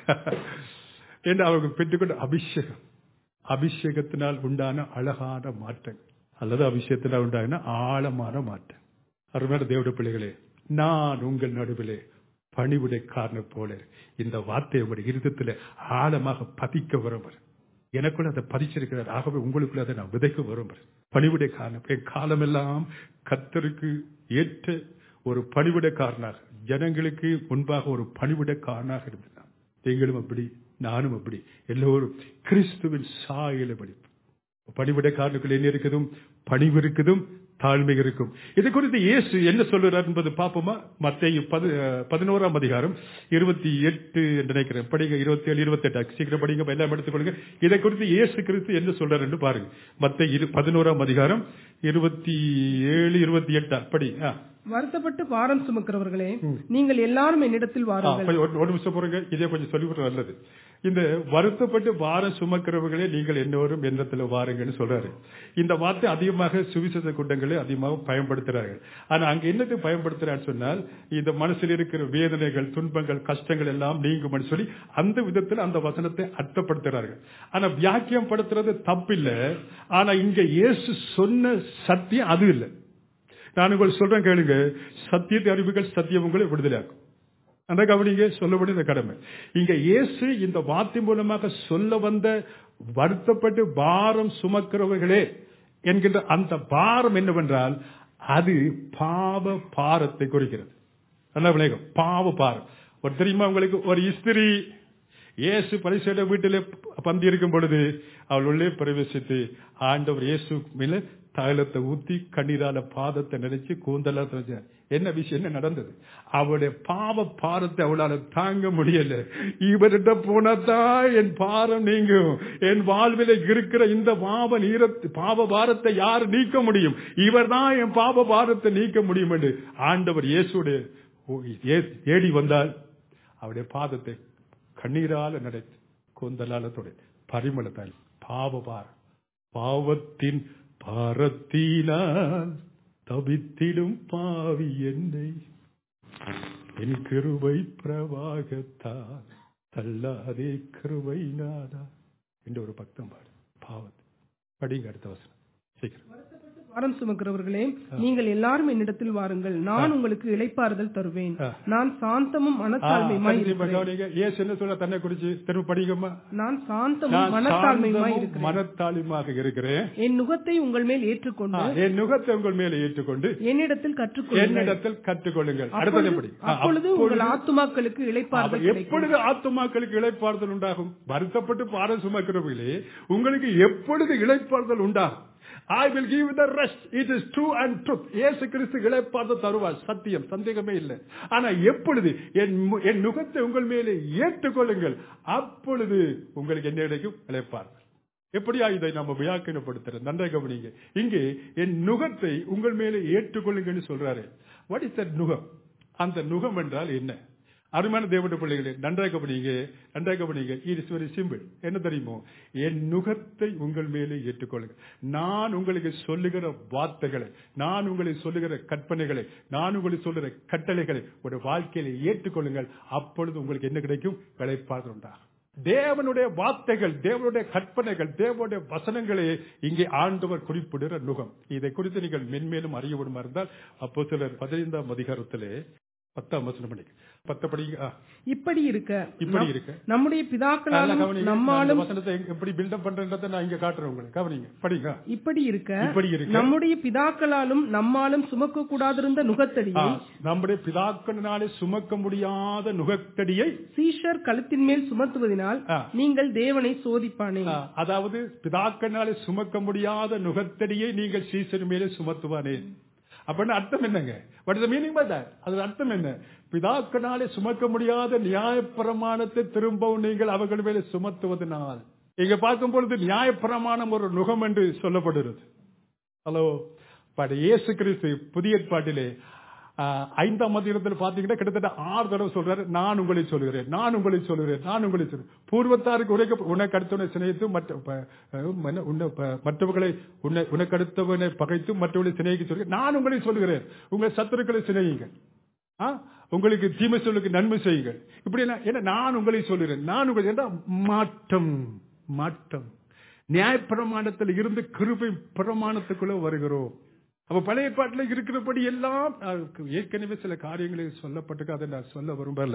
என்று அவங்க பெற்றுக்கொண்ட அபிஷேகம் அபிஷேகத்தினால் உண்டான அழகான மாற்றம் அல்லது அபிஷேகத்தினால் உண்டான ஆழமான மாற்றம் அருமையான தேவட பிள்ளைகளே நான் உங்கள் நடுவிலே பணிவுடைக்காரன போல இந்த வார்த்தை உங்களுடைய இருதத்தில் ஆழமாக பதிக்க வருவர் எனக்குள்ள அதை பதிச்சிருக்கிறார் ஆகவே உங்களுக்குள்ள அதை நான் விதைக்க வருவர் பணிவுடைக்காரன் என் காலமெல்லாம் கத்தருக்கு ஏற்ற ஒரு பணிவிடைக்காரனாக ஜனங்களுக்கு முன்பாக ஒரு பணிவிடைக்காரனாக இருந்தான் நீங்களும் அப்படி நானும் அப்படி எல்லோரும் கிறிஸ்துவின் சாயல படிப்பு பணிவிடைக்காரனுக்குள்ள என்ன இருக்குதும் பணிவு இருக்குதும் தாழ்மை இருக்கும் இது குறித்து இயேசு என்ன சொல்லுறார் என்பது பார்ப்போமா மத்திய பதினோராம் அதிகாரம் இருபத்தி எட்டு என்று நினைக்கிறேன் படிங்க இருபத்தி ஏழு இருபத்தி எட்டு சீக்கிரம் படிங்க எல்லாம் எடுத்துக்கொள்ளுங்க இதை குறித்து இயேசு கிறிஸ்து என்ன சொல்றாரு என்று பாருங்க மத்திய பதினோராம் அதிகாரம் இருபத்தி ஏழு இருபத்தி எட்டா படி வருத்தப்பட்டு பாரம் சுமக்கிறவர்களே நீங்கள் எல்லாரும் என்னிடத்தில் வாருங்கள் ஒரு நிமிஷம் போறீங்க இதே கொஞ்சம் சொல்லிவிட்டு நல்லது இந்த வருத்தப்பட்டு வாரம் சுமக்கிறவர்களே நீங்கள் என்னோரும் எண்ணத்துல வாருங்கன்னு சொல்றாரு இந்த வார்த்தை அதிகமாக சுவிசேஷ கூட்டங்களே அதிகமாக பயன்படுத்துறாங்க ஆனா அங்க என்னத்தை பயன்படுத்துறான்னு சொன்னால் இந்த மனசில் இருக்கிற வேதனைகள் துன்பங்கள் கஷ்டங்கள் எல்லாம் நீங்கும்னு சொல்லி அந்த விதத்தில் அந்த வசனத்தை அர்த்தப்படுத்துறார்கள் ஆனா வியாக்கியம் படுத்துறது தப்பில்லை ஆனா இங்க இயேசு சொன்ன சத்தியம் அது இல்லை நான் உங்களுக்கு சொல்றேன் கேளுங்க சத்தியத்தை அறிவுகள் சத்தியம் உங்களை விடுதலையாக்கும் அந்த கவனிங்க சொல்லப்படும் இந்த கடமை இங்க இயேசு இந்த வார்த்தை மூலமாக சொல்ல வந்த வருத்தப்பட்டு பாரம் சுமக்கிறவர்களே என்கின்ற அந்த பாரம் என்னவென்றால் அது பாவ பாரத்தை குறிக்கிறது நல்ல விளையம் பாவ பாரம் ஒரு தெரியுமா உங்களுக்கு ஒரு இஸ்திரி இயேசு பரிசேட வீட்டிலே பந்தி இருக்கும் பொழுது அவள் உள்ளே பிரவேசித்து ஆண்டவர் இயேசு மேல தைலத்தை ஊத்தி கண்ணீரால பாதத்தை நினைச்சு கூந்தலா என்ன விஷயம் என்ன நடந்தது அவளுடைய பாவ பாரத்தை அவளால தாங்க முடியல இவர்கிட்ட போனதான் என் பாரம் நீங்கும் என் வாழ்வில இருக்கிற இந்த பாவ நீர பாவ பாரத்தை யார் நீக்க முடியும் இவர் தான் என் பாவ பாரத்தை நீக்க முடியும் என்று ஆண்டவர் இயேசுடைய ஏடி வந்தால் அவருடைய பாதத்தை கண்ணீரால நடத்தி கூந்தலால தொடை பரிமளத்தால் பாவ பாரம் பாவத்தின் பாரத்தினால் தவித்திடும் பாவி என்னை என் கிருவை பிரவாகத்தான் தள்ளாதே கிருவை நாதா என்று ஒரு பக்தம் பாடு பாவத்தை படிங்க அடுத்த வசனம் சீக்கிரம் பாரம் சுமக்கிறவர்களே நீங்கள் எல்லாரும் என்னிடத்தில் வாருங்கள் நான் உங்களுக்கு இளைப்பாறுதல் தருவேன் நான் சாந்தமும் மனத்தாழ்மையுமாய் இப்ப இருக்கிறேன் கவனிங்க ஏசு என்ன சொல்ல தன்னை குறிச்சு திரும்ப படிங்கம்மா நான் சாந்தமும் நான் மனத்தாழ்மையுமாய் சாந்தமும் இருக்கிறேன் மனத்தாழ்மையுமாக இருக்கிறேன் என் நுகத்தை உங்கள் மேல் ஏற்றுக்கொண்டு ஆ, என் நுகத்தை உங்கள் மேலே ஏற்றுக்கொண்டு என்னிடத்தில் கற்றுக்கொள்ளுங்கள் என்னிடத்தில் கற்றுக்கொள்ளுங்கள் அடுத்தது எப்படி ஆ, அப்பொழுது உங்கள் ஆத்துமாக்களுக்கு இளைப்பாறுதல் அப்ப கிடைக்கும் எப்பொழுது ஆத்துமாக்களுக்கு இளைப்பாறுதல் உண்டாகும் வருத்தப்பட்டு பாரம் சுமக்கிறவர்களே உங்களுக்கு எப்பொழுது இளைப்பாறுதல் உண்டாகும் I will give the rest it is true and truth இயேசு கிறிஸ்து இளைப்பாறுதல் தருவார் சத்தியம் சந்தேகமே இல்லை ஆனா எப்பொழுது என் மு- என் நுகத்தை உங்கள் மேலே ஏற்றுக்கொள்ளுங்கள் அப்பொழுது உங்களுக்கு என்ன கிடைக்கும் இளைப்பாறுதல் எப்படியா இதை நம்ம வியாக்கியப்படுத்துறது நன்றாக கவனிங்க இங்கே என் நுகத்தை உங்கள் மேலே ஏற்றுக்கொள்ளுங்கன்னு சொல்றாரு வாட் இஸ் தட் நுகம் அந்த நுகம் என்றால் என்ன அருமையான தேவனுடைய பிள்ளைகளே நன்றாக கவனிங்க நன்றாக கவனிங்க இட் இஸ் வெரி சிம்பிள் என்ன தெரியுமோ என் நுகத்தை உங்கள் மேலே ஏற்றுக்கொள்ளுங்க நான் உங்களுக்கு சொல்லுகிற வார்த்தைகளை நான் உங்களுக்கு சொல்லுகிற கற்பனைகளை நான் உங்களுக்கு சொல்லுகிற கட்டளைகளை ஒரு வாழ்க்கையில ஏற்றுக்கொள்ளுங்கள் அப்பொழுது உங்களுக்கு என்ன கிடைக்கும் விளைப்பாடு உண்டாகும் தேவனுடைய வார்த்தைகள் தேவனுடைய கற்பனைகள் தேவனுடைய வசனங்களே இங்கே ஆண்டவர் குறிப்பிடுகிற நுகம் இதை குறித்து நீங்கள் மென்மேலும் அறிய விடுமா இருந்தால் அப்போ சிலர் பதினைந்தாம் அதிகாரத்திலே பத்தாம் வசனம் படிங்க பத்து படிங்க ஆ, இப்படி இருக்க இப்படி இருக்க நம்முடைய நல்லா பிதாக்களாலும் கவனிங்க. நான் இந்த நம்மாலும் வசனத்தை எங்க- எப்படி பில்டப் பண்றேன்றதை நான் இங்க காட்டுறேன் உங்களுக்கு கவனிங்க படிங்க இப்படி இருக்க இப்படி இருக்க நம்முடைய பிதாக்களாலும் நம்மாலும் சுமக்க கூடாதிருந்த ஆ, நுகத்தடியை நம்முடைய பிதாக்களினாலே சுமக்க முடியாத நுகத்தடியை சீஷர் கழுத்தின் மேல் சுமத்துவதினால் ஆ. நீங்கள் தேவனை சோதிப்பானே ஆ, அதாவது பிதாக்கனாலே சுமக்க முடியாத நுகத்தடியை நீங்கள் சீசர் மேலே சுமத்துவானே அப்படின்னு அர்த்தம் என்னங்க what is meaning by that அது அர்த்தம் என்ன பிதாக்கனாலே சுமக்க முடியாத நியாயப்பிரமாணத்தை திரும்பவும் நீங்கள் அவர்கள் மேலே சுமத்துவதனால் இங்க பார்க்கும் பொழுது நியாயப்பிரமாணம் ஒரு நுகம் என்று சொல்லப்படுகிறது ஹலோ பட் இயேசு கிறிஸ்து புதிய ஏற்பாட்டிலே ஆ, ஐந்தாம் அதிகாரத்தில் பார்த்தீங்கன்னா கிட்டத்தட்ட ஆறு தடவை சொல்றாரு நான் உங்களை சொல்கிறேன் நான் உங்களை சொல்கிறேன் நான் உங்களை சொல்கிறேன் பூர்வத்தாருக்கு உரைக்க உனக்கு அடுத்தவனை சிநேகித்து மற்ற ப- என்ன, உன்னை ப- மற்றவர்களை உன்னை உனக்கு அடுத்தவனை பகைத்து மற்றவர்களை சிநேகிக்க சொல்கிறேன் நான் உங்களை சொல்கிறேன் உங்கள் சத்துருக்களை சிநேகிங்கள் ஆ? உங்களுக்கு தீமை சொல்லுக்கு நன்மை செய்யுங்கள் இப்படி என்ன ஏன்னா நான் உங்களை சொல்கிறேன் நான் உங்களை என்றால் மாற்றம் மாற்றம் நியாயப்பிரமாணத்தில் இருந்து கிருபை பிரமாணத்துக்குள்ள வருகிறோம் அப்ப பழைய ஏற்பாட்டில் இருக்கிறபடி எல்லாம் அஹ், ஏற்கனவே சில காரியங்களை சொல்லப்பட்டிருக்கு அதை நான் சொல்ல விரும்பல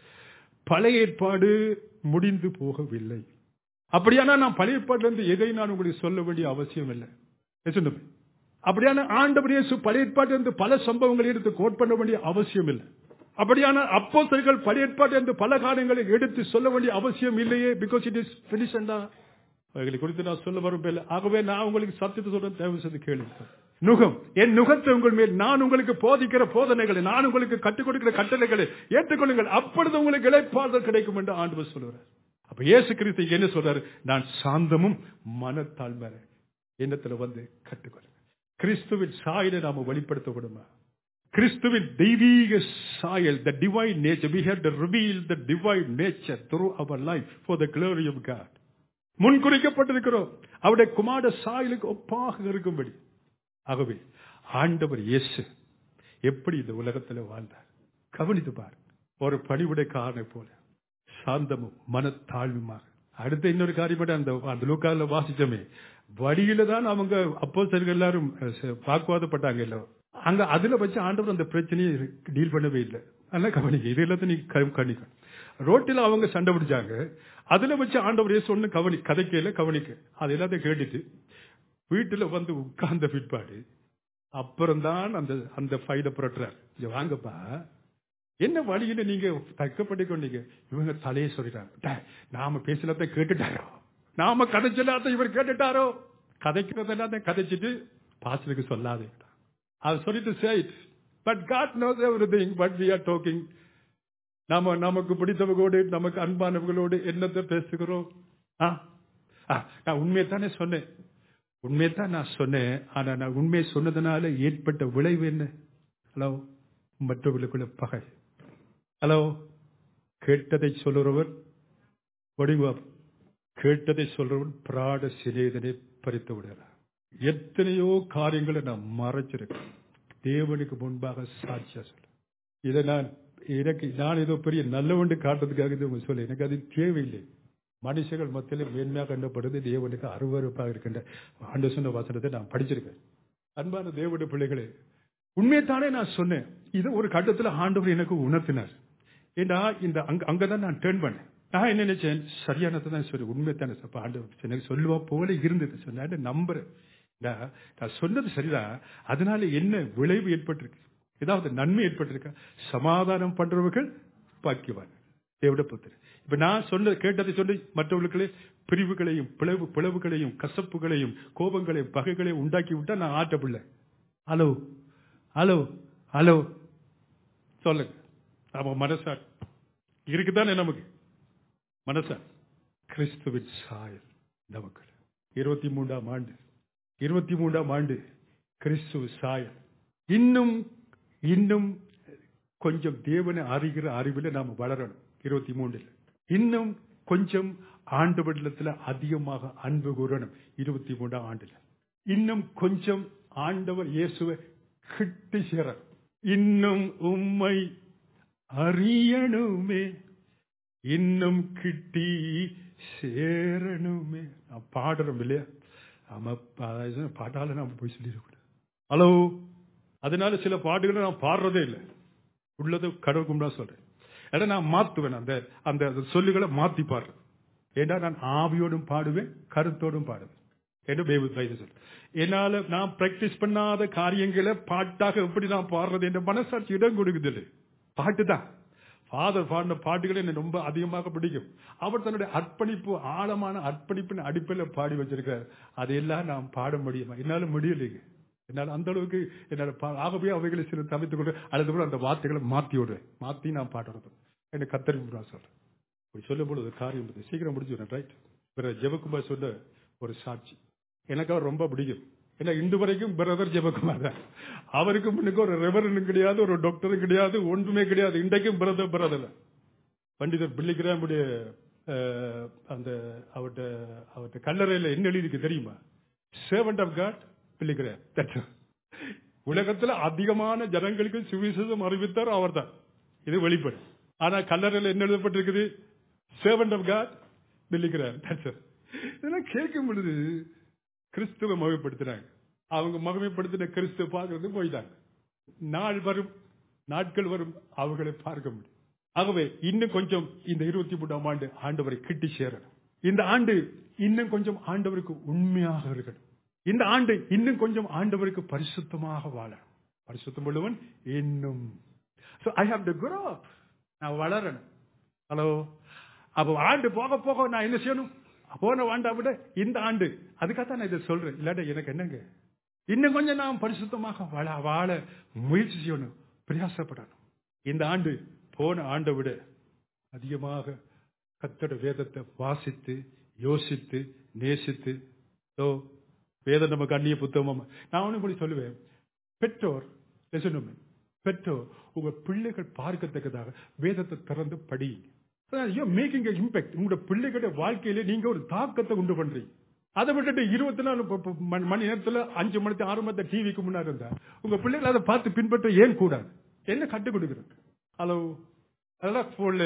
பழைய ஏற்பாடு முடிந்து போகவில்லை அப்படியானா நான் பழைய ஏற்பாட்டில இருந்து எதை நான் உங்களுக்கு சொல்ல வேண்டிய அவசியம் இல்லை லிசன் அப்படியான ஆண்டவர் இயேசு பழைய ஏற்பாட்டில் இருந்து பல சம்பவங்களை எடுத்து கோட் பண்ண வேண்டிய அவசியம் இல்லை அப்படியான அப்போஸ்தலர்கள் பழைய ஏற்பாட்டில் இருந்து பல காரியங்களை எடுத்து சொல்ல வேண்டிய அவசியம் இல்லையே பிகாஸ் இட் இஸ் பினிஷண்டா அவைகளை குறித்து நான் சொல்ல விரும்பல ஆகவே நான் உங்களுக்கு சத்தியத்தை சொல்றேன் தயவு செய்து கேளுங்க நுகம் என் நுகத்தை உங்கள் மேல் நான் உங்களுக்கு போதிக்கிற போதனைகளை நான் உங்களுக்கு கற்றுக் கொடுக்கிற கட்டளைகளை ஏற்றுக்கொள்ளுங்கள் அப்பொழுது உங்களுக்கு இழைப்பாதல் கிடைக்கும் என்று ஆண்டவர் சொல்லுவார் அப்ப இயேசு கிறிஸ்து இங்க என்ன சொல்றாரு நான் சாந்தமும் மனத்தாழ்மை எண்ணத்துல வந்து கற்றுக்கொள்ளுங்க கிறிஸ்துவின் சாயலை நாம வெளிப்படுத்த விடுமா கிறிஸ்துவின் தெய்வீக சாயல் the divine nature we have to reveal the divine nature through our life for the glory of God முன்குறிக்கப்பட்டிருக்கிறோம் அவருடைய குமார சாயலுக்கு ஒப்பாக இருக்கும்படி ஆகவே ஆண்டவர் இயேசு எப்படி இந்த உலகத்துல வாழ்ந்தார் கவனித்து பாரு ஒரு பணிவுடை காரனை போல சாந்தமும் மனத்தாழ்வுமாக அடுத்த இன்னொரு காரியம் அந்த அந்த லூக்கால வாசிச்சோமே வழியில தான் அவங்க அப்போ எல்லாரும் அஹ், வாக்குவாதப்பட்டாங்க இல்ல அங்க அதுல வச்சு ஆண்டவர் அந்த பிரச்சனையை டீல் பண்ணவே இல்லை அதனால கவனிக்க இது எல்லாத்தையும் நீ கவனிக்க ரோட்டில் அவங்க சண்டை பிடிச்சாங்க அதுல வச்சு ஆண்டவர் இயேசு ஒண்ணு கவனி கதைக்கையில கவனிக்க அது எல்லாத்தையும் கேட்டுட்டு வீட்டுல வந்து உட்கார்ந்த பிற்பாடு அப்புறம்தான் அந்த அந்த ஃபைட புரட்டுறார் இங்க வாங்கப்பா என்ன வழியில நீங்க தக்கப்பட்டு கொண்டீங்க இவங்க தலையை சொல்லிட்டாங்க "டே, நாம பேசினதை கேட்டுட்டாரோ நாம கதைச்சலாத்த இவர் கேட்டுட்டாரோ கதைக்கிறதெல்லாம் கதைச்சிட்டு பாஸ்டருக்கு சொல்லாதே அது சொல்லிட்டு சேட் பட் காட் நோஸ் எவ்ரி திங் பட் வி ஆர் டாக்கிங் நாம நமக்கு பிடித்தவர்களோடு நமக்கு அன்பானவர்களோடு என்னத்தை பேசுகிறோம் ஆ? ஆ, நான் உண்மையை தானே சொன்னேன் உண்மையை தான் நான் சொன்னேன் ஆனா நான் உண்மையை சொன்னதுனால ஏற்பட்ட விளைவு என்ன ஹலோ மற்றவர்களுக்குள்ள பகை ஹலோ கேட்டதை சொல்லுறவர் ஒடிவா கேட்டதை சொல்றவன் பிராட சிநேதனை பறித்து விடுறார் எத்தனையோ காரியங்களை நான் மறைச்சிருக்கேன் தேவனுக்கு முன்பாக சாட்சியா சொல்ல இதை நான் எனக்கு நான் ஏதோ பெரிய நல்லவண்டு காட்டுறதுக்காக இது உங்களுக்கு சொல்ல எனக்கு அது தேவையில்லை மனுஷர்கள் மத்தியில் மேன்மையாக கண்டப்படுது தேவனுக்கு அருவருப்பாக இருக்கின்ற ஆண்டு சொன்ன வசனத்தை நான் படிச்சிருக்கேன் அன்பான தேவனுடைய பிள்ளைகளே உண்மையைத்தானே நான் சொன்னேன் இது ஒரு கட்டத்துல ஆண்டவர் எனக்கு உணர்த்தினார் ஏண்டா இந்த அங்க அங்கதான் நான் டேர்ன் பண்ணேன் நான் என்ன நினைச்சேன் சரியானதை தான் சொல்லி உண்மைத்தானே அப்ப ஆண்டவர் எனக்கு சொல்லுவா போல இருந்தது சொன்ன நம்புறேன் நான் நான் சொன்னது சரிதான் அதனால என்ன விளைவு ஏற்பட்டிருக்கு ஏதாவது நன்மை ஏற்பட்டிருக்கா சமாதானம் பண்றவர்கள் பாக்கியவான் தேவட புத்தர் இப்ப நான் சொன்ன கேட்டதை சொல்லி மற்றவர்களுக்கு பிரிவுகளையும் பிளவு பிளவுகளையும் கசப்புகளையும் கோபங்களையும் பகைகளையும் உண்டாக்கி விட்டா நான் ஆட்டப்பில்லை ஹலோ ஹலோ ஹலோ சொல்லுங்க நாம மனசா இருக்குதானே நமக்கு மனசா கிறிஸ்துவின் சாயல் நமக்கு இருபத்தி மூன்றாம் ஆண்டு இருபத்தி மூன்றாம் ஆண்டு கிறிஸ்துவ சாயல் இன்னும் இன்னும் கொஞ்சம் தேவனை அறிகிற அறிவில் நாம வளரணும் இருபத்தி மூன்றில் இன்னும் கொஞ்சம் ஆண்டவரிடத்துல அதிகமாக அன்பு கூறணும் இருபத்தி மூன்றாம் ஆண்டுல இன்னும் கொஞ்சம் ஆண்டவர் இயேசுவை கிட்டி சேர இன்னும் உம்மை அறியணுமே இன்னும் கிட்டி சேரணுமே நான் பாடுறோம் இல்லையா ஆமா பா- பாட்டால நான் போய் சொல்லிடக்கூடாது ஹலோ அதனால சில பாட்டுகளை நான் பாடுறதே இல்லை உள்ளது கடவுளுக்கும் தான் சொல்றேன் ஏன்னா நான் மாத்துவேன் அந்த அந்த சொல்லுகளை மாத்தி பாடுறேன் ஏன்னா நான் ஆவியோடும் பாடுவேன் கருத்தோடும் பாடுவேன் என்று பைபிள் பைபிள் சொல்றேன் என்னால நான் பிராக்டிஸ் பண்ணாத காரியங்களை பாட்டாக எப்படி நான் பாடுறது என்ற மனசாட்சி இடம் கொடுக்குது இல்லை பாட்டு தான் ஃபாதர் பாடின பாட்டுகளை எனக்கு ரொம்ப அதிகமாக பிடிக்கும் அவர் தன்னுடைய அர்ப்பணிப்பு ஆழமான அர்ப்பணிப்பின் அடிப்படையில் பாடி வச்சிருக்கார் அதையெல்லாம் நான் பாட முடியுமா என்னால முடியலைங்க என்னால் அந்த அளவுக்கு என்னால் பா- ஆகவே அவைகளை சில தவித்துக் கொண்டு அல்லது கூட அந்த வார்த்தைகளை மாத்தி விடுறேன் மாத்தி நான் பாடுறது எனக்கு கத்தரிப்பு நான் சொல்றேன் அப்படி சொல்லும் பொழுது ஒரு காரியம் இருக்குது. சீக்கிரம் முடிச்சுடுறேன் ரைட் பிற ஜெபகுமார் சொன்ன ஒரு சாட்சி எனக்கு அவர் ரொம்ப பிடிக்கும் ஏன்னா இன்று வரைக்கும் பிரதர் ஜெபகுமார் தான் அவருக்கு முன்னுக்கு ஒரு ரெவரனும் கிடையாது ஒரு டாக்டரும் கிடையாது ஒன்றுமே கிடையாது இன்றைக்கும் பிரதர் பிரதர் பண்டிதர் பிள்ளைகிராமுடைய அந்த அவர்கிட்ட அவர்கிட்ட கல்லறையில் என்ன எழுதிருக்கு தெரியுமா சேவன்ட் ஆஃப் காட் பிள்ளைகிராம் உலகத்துல அதிகமான ஜனங்களுக்கு சுவிசேஷம் அறிவித்தார் அவர்தான் இது வெளிப்படு ஆனா கல்லறையில் என்ன எழுதப்பட்டிருக்குது சேவன்ட் ஆஃப் காட் பிள்ளைகிராம் இதெல்லாம் கேட்கும் பொழுது கிறிஸ்துவ மகிமைப்படுத்தினாங்க அவங்க மகிமைப்படுத்தின கிறிஸ்துவ பார்க்கறது போயிட்டாங்க நாள் வரும் நாட்கள் வரும் அவர்களை பார்க்க முடியும் ஆகவே இன்னும் கொஞ்சம் இந்த இருபத்தி மூன்றாம் ஆண்டு ஆண்டவரை கிட்டி சேரணும் இந்த ஆண்டு இன்னும் கொஞ்சம் ஆண்டவருக்கு உண்மையாக இருக்கணும் இந்த ஆண்டு இன்னும் கொஞ்சம் ஆண்டவருக்கு பரிசுத்தமாக வாழணும் பரிசுத்தம் உள்ளவன் இன்னும் I have to grow up நான் வளரணும் ஹலோ அப்போ ஆண்டு போக போக நான் என்ன செய்யணும் போன ஆண்டை விட இந்த ஆண்டு அதுக்காக நான் இதை சொல்றேன் இல்லாட்ட எனக்கு என்னங்க இன்னும் கொஞ்சம் நாம் பரிசுத்தமாக வாழ வாழ முயற்சி செய்யணும் பிரயாசப்படணும் இந்த ஆண்டு போன ஆண்டை விட அதிகமாக கத்தோட வேதத்தை வாசித்து யோசித்து நேசித்து ஓ வேதம் நமக்கு அந்நிய புத்தகமா நான் ஒண்ணு கூட சொல்லுவேன் பெற்றோர் listen to me. பெற்றோர் உங்க பிள்ளைகள் பார்க்கத்தக்கதாக வேதத்தை திறந்து படியுங்க மேக்கிங் இம்பாக்ட் உங்களோட பிள்ளைகளுடைய வாழ்க்கையில நீங்க ஒரு தாக்கத்தை உண்டு பண்றீங்க அதை விட்டுட்டு இருபத்தி நாலு ப- ப- மணி- மணி நேரத்துல அஞ்சு மணி ஆறு மணி டிவிக்கு முன்னாடி இருந்தா உங்க பிள்ளைகள் அதை பார்த்து பின்பற்ற ஏன் கூடாது என்ன கற்றுக் கொடுக்கிறது ஹலோ அதெல்லாம் போன்ல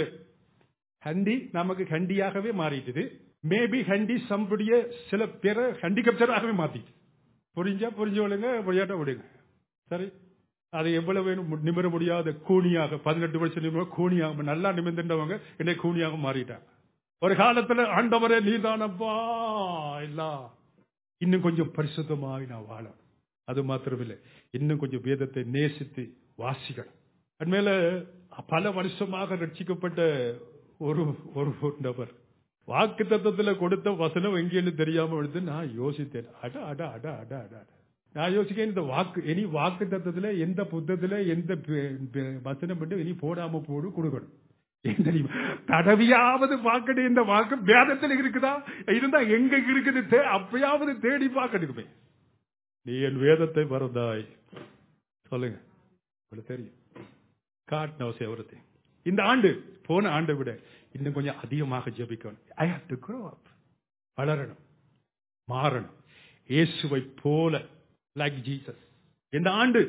ஹண்டி நமக்கு ஹண்டியாகவே மாறிட்டுது மேபி ஹண்டி சம்புடைய சில பேரை ஹண்டிகப்சராகவே மாத்திட்டு புரிஞ்சா புரிஞ்சவளுங்க புரியாட்ட விடுங்க சரி அது எவ்வளவு வேணும் மு- நிமிர முடியாத கூனியாக பதினெட்டு வருஷம் நிமிர கூனியாக நல்லா நிமிர்ந்தவங்க இன்னைக்கு கூனியாக மாறிட்டாங்க ஒரு காலத்துல ஆண்டவரே நீதானப்பா இல்ல இன்னும் கொஞ்சம் பரிசுத்தமாய் நான் வாழணும் அது மாத்திரமில்லை இன்னும் கொஞ்சம் வேதத்தை நேசித்து வாசிக்கணும் அதுமேல பல வருஷமாக ரட்சிக்கப்பட்ட ஒரு ஒரு ஒரு நபர் வாக்கு தத்துவத்துல கொடுத்த வசனம் எங்கேன்னு தெரியாம எடுத்து நான் யோசித்தேன் அட அட அட அட அட அட. நான் யோசிக்கிறேன் இந்த வாக்கு இனி வாக்கு தத்துவத்துல எந்த புத்தகத்துல எந்த பே- பே- வசனம் மட்டும் இனி போடாம போடு கொடுக்கணும் ஏன் தெரியுமா தடவியாவது பார்க்கணும் இந்த வாக்கு வேதத்துல இருக்குதா இருந்தா எங்க இருக்குது தே- அப்பயாவது தேடி பார்க்கணுமே நீ என் வேதத்தை மறந்தாய் சொல்லுங்க உங்களுக்கு தெரியும் காட் நோஸ் எவ்ரிதிங் இந்த ஆண்டு போன ஆண்டை விட இன்னும் கொஞ்சம் அதிகமாக ஜெபிக்கணும் I have to grow up வளரணும் மாறணும் இயேசுவை போல லைக் ஜீசஸ் இந்த ஆண்டு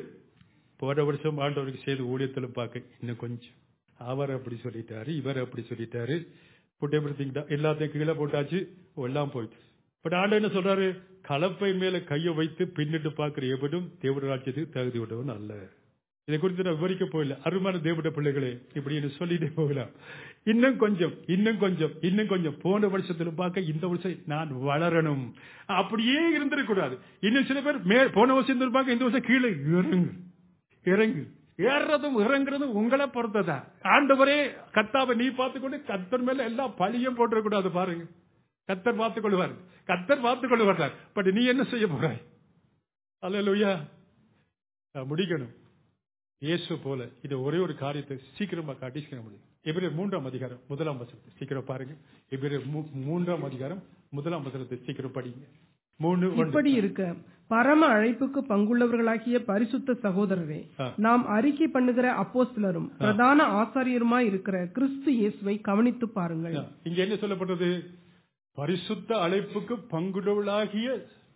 போன வருஷம் ஆண்டவருக்கு செய்து ஊழியத்தில் பார்க்க இன்னும் கொஞ்சம் அவர் அப்படி சொல்லிட்டாரு இவர் அப்படி சொல்லிட்டாரு புட்டை எல்லாத்தையும் கீழே போட்டாச்சு எல்லாம் போயிட்டு பட் ஆண்டு என்ன சொல்றாரு கலப்பை மேல கையை வைத்து பின்னிட்டு பார்க்கிற எவனும் தேவட ராஜ்யத்துக்கு தகுதி விட்டவன் அல்ல இதை குறித்து நான் விவரிக்க போகல அருமான தேவட பிள்ளைகளே இப்படி சொல்லிட்டே போகலாம் இன்னும் கொஞ்சம் இன்னும் கொஞ்சம் இன்னும் கொஞ்சம் போன வருஷத்துல பார்க்க இந்த வருஷம் நான் வளரணும் அப்படியே இருந்திருக்கூடாது இன்னும் சில பேர் மே போன வருஷம் பார்க்க இந்த வருஷம் கீழே இறங்கு இறங்கு ஏறதும் இறங்குறதும் உங்களை பொறுத்ததான் ஆண்டவரே கத்தாவை நீ பார்த்துக்கொண்டு கத்தர் மேல எல்லாம் பழியும் போட்டுறக்கூடாது பாருங்க கத்தர் பார்த்துக் கொள்வார் கத்தர் பார்த்துக் கொள்வார் பட் நீ என்ன செய்ய போறாய் அல்ல முடிக்கணும் இயேசு போல இது ஒரே ஒரு காரியத்தை சீக்கிரமா காட்டி சீக்கிரம் முடியும் எபிரேர் மூன்றாம் அதிகாரம் முதலாம் வசனத்தை சீக்கிரம் பாருங்க எபிரேர் மூ- மூன்றாம் அதிகாரம் முதலாம் வசனத்தை சீக்கிரம் படிங்க மூணு ஒன்று. இப்படி இருக்க பரம அழைப்புக்கு பங்குள்ளவர்களாகிய பரிசுத்த சகோதரரே ஆ. நாம் அறிக்கை பண்ணுகிற அப்போஸ்தலரும் பிரதான ஆசாரியருமாய் இருக்கிற கிறிஸ்து இயேசுவை கவனித்து பாருங்கள் இங்க என்ன சொல்லப்பட்டது பரிசுத்த அழைப்புக்கு பங்குள்ளவளாகிய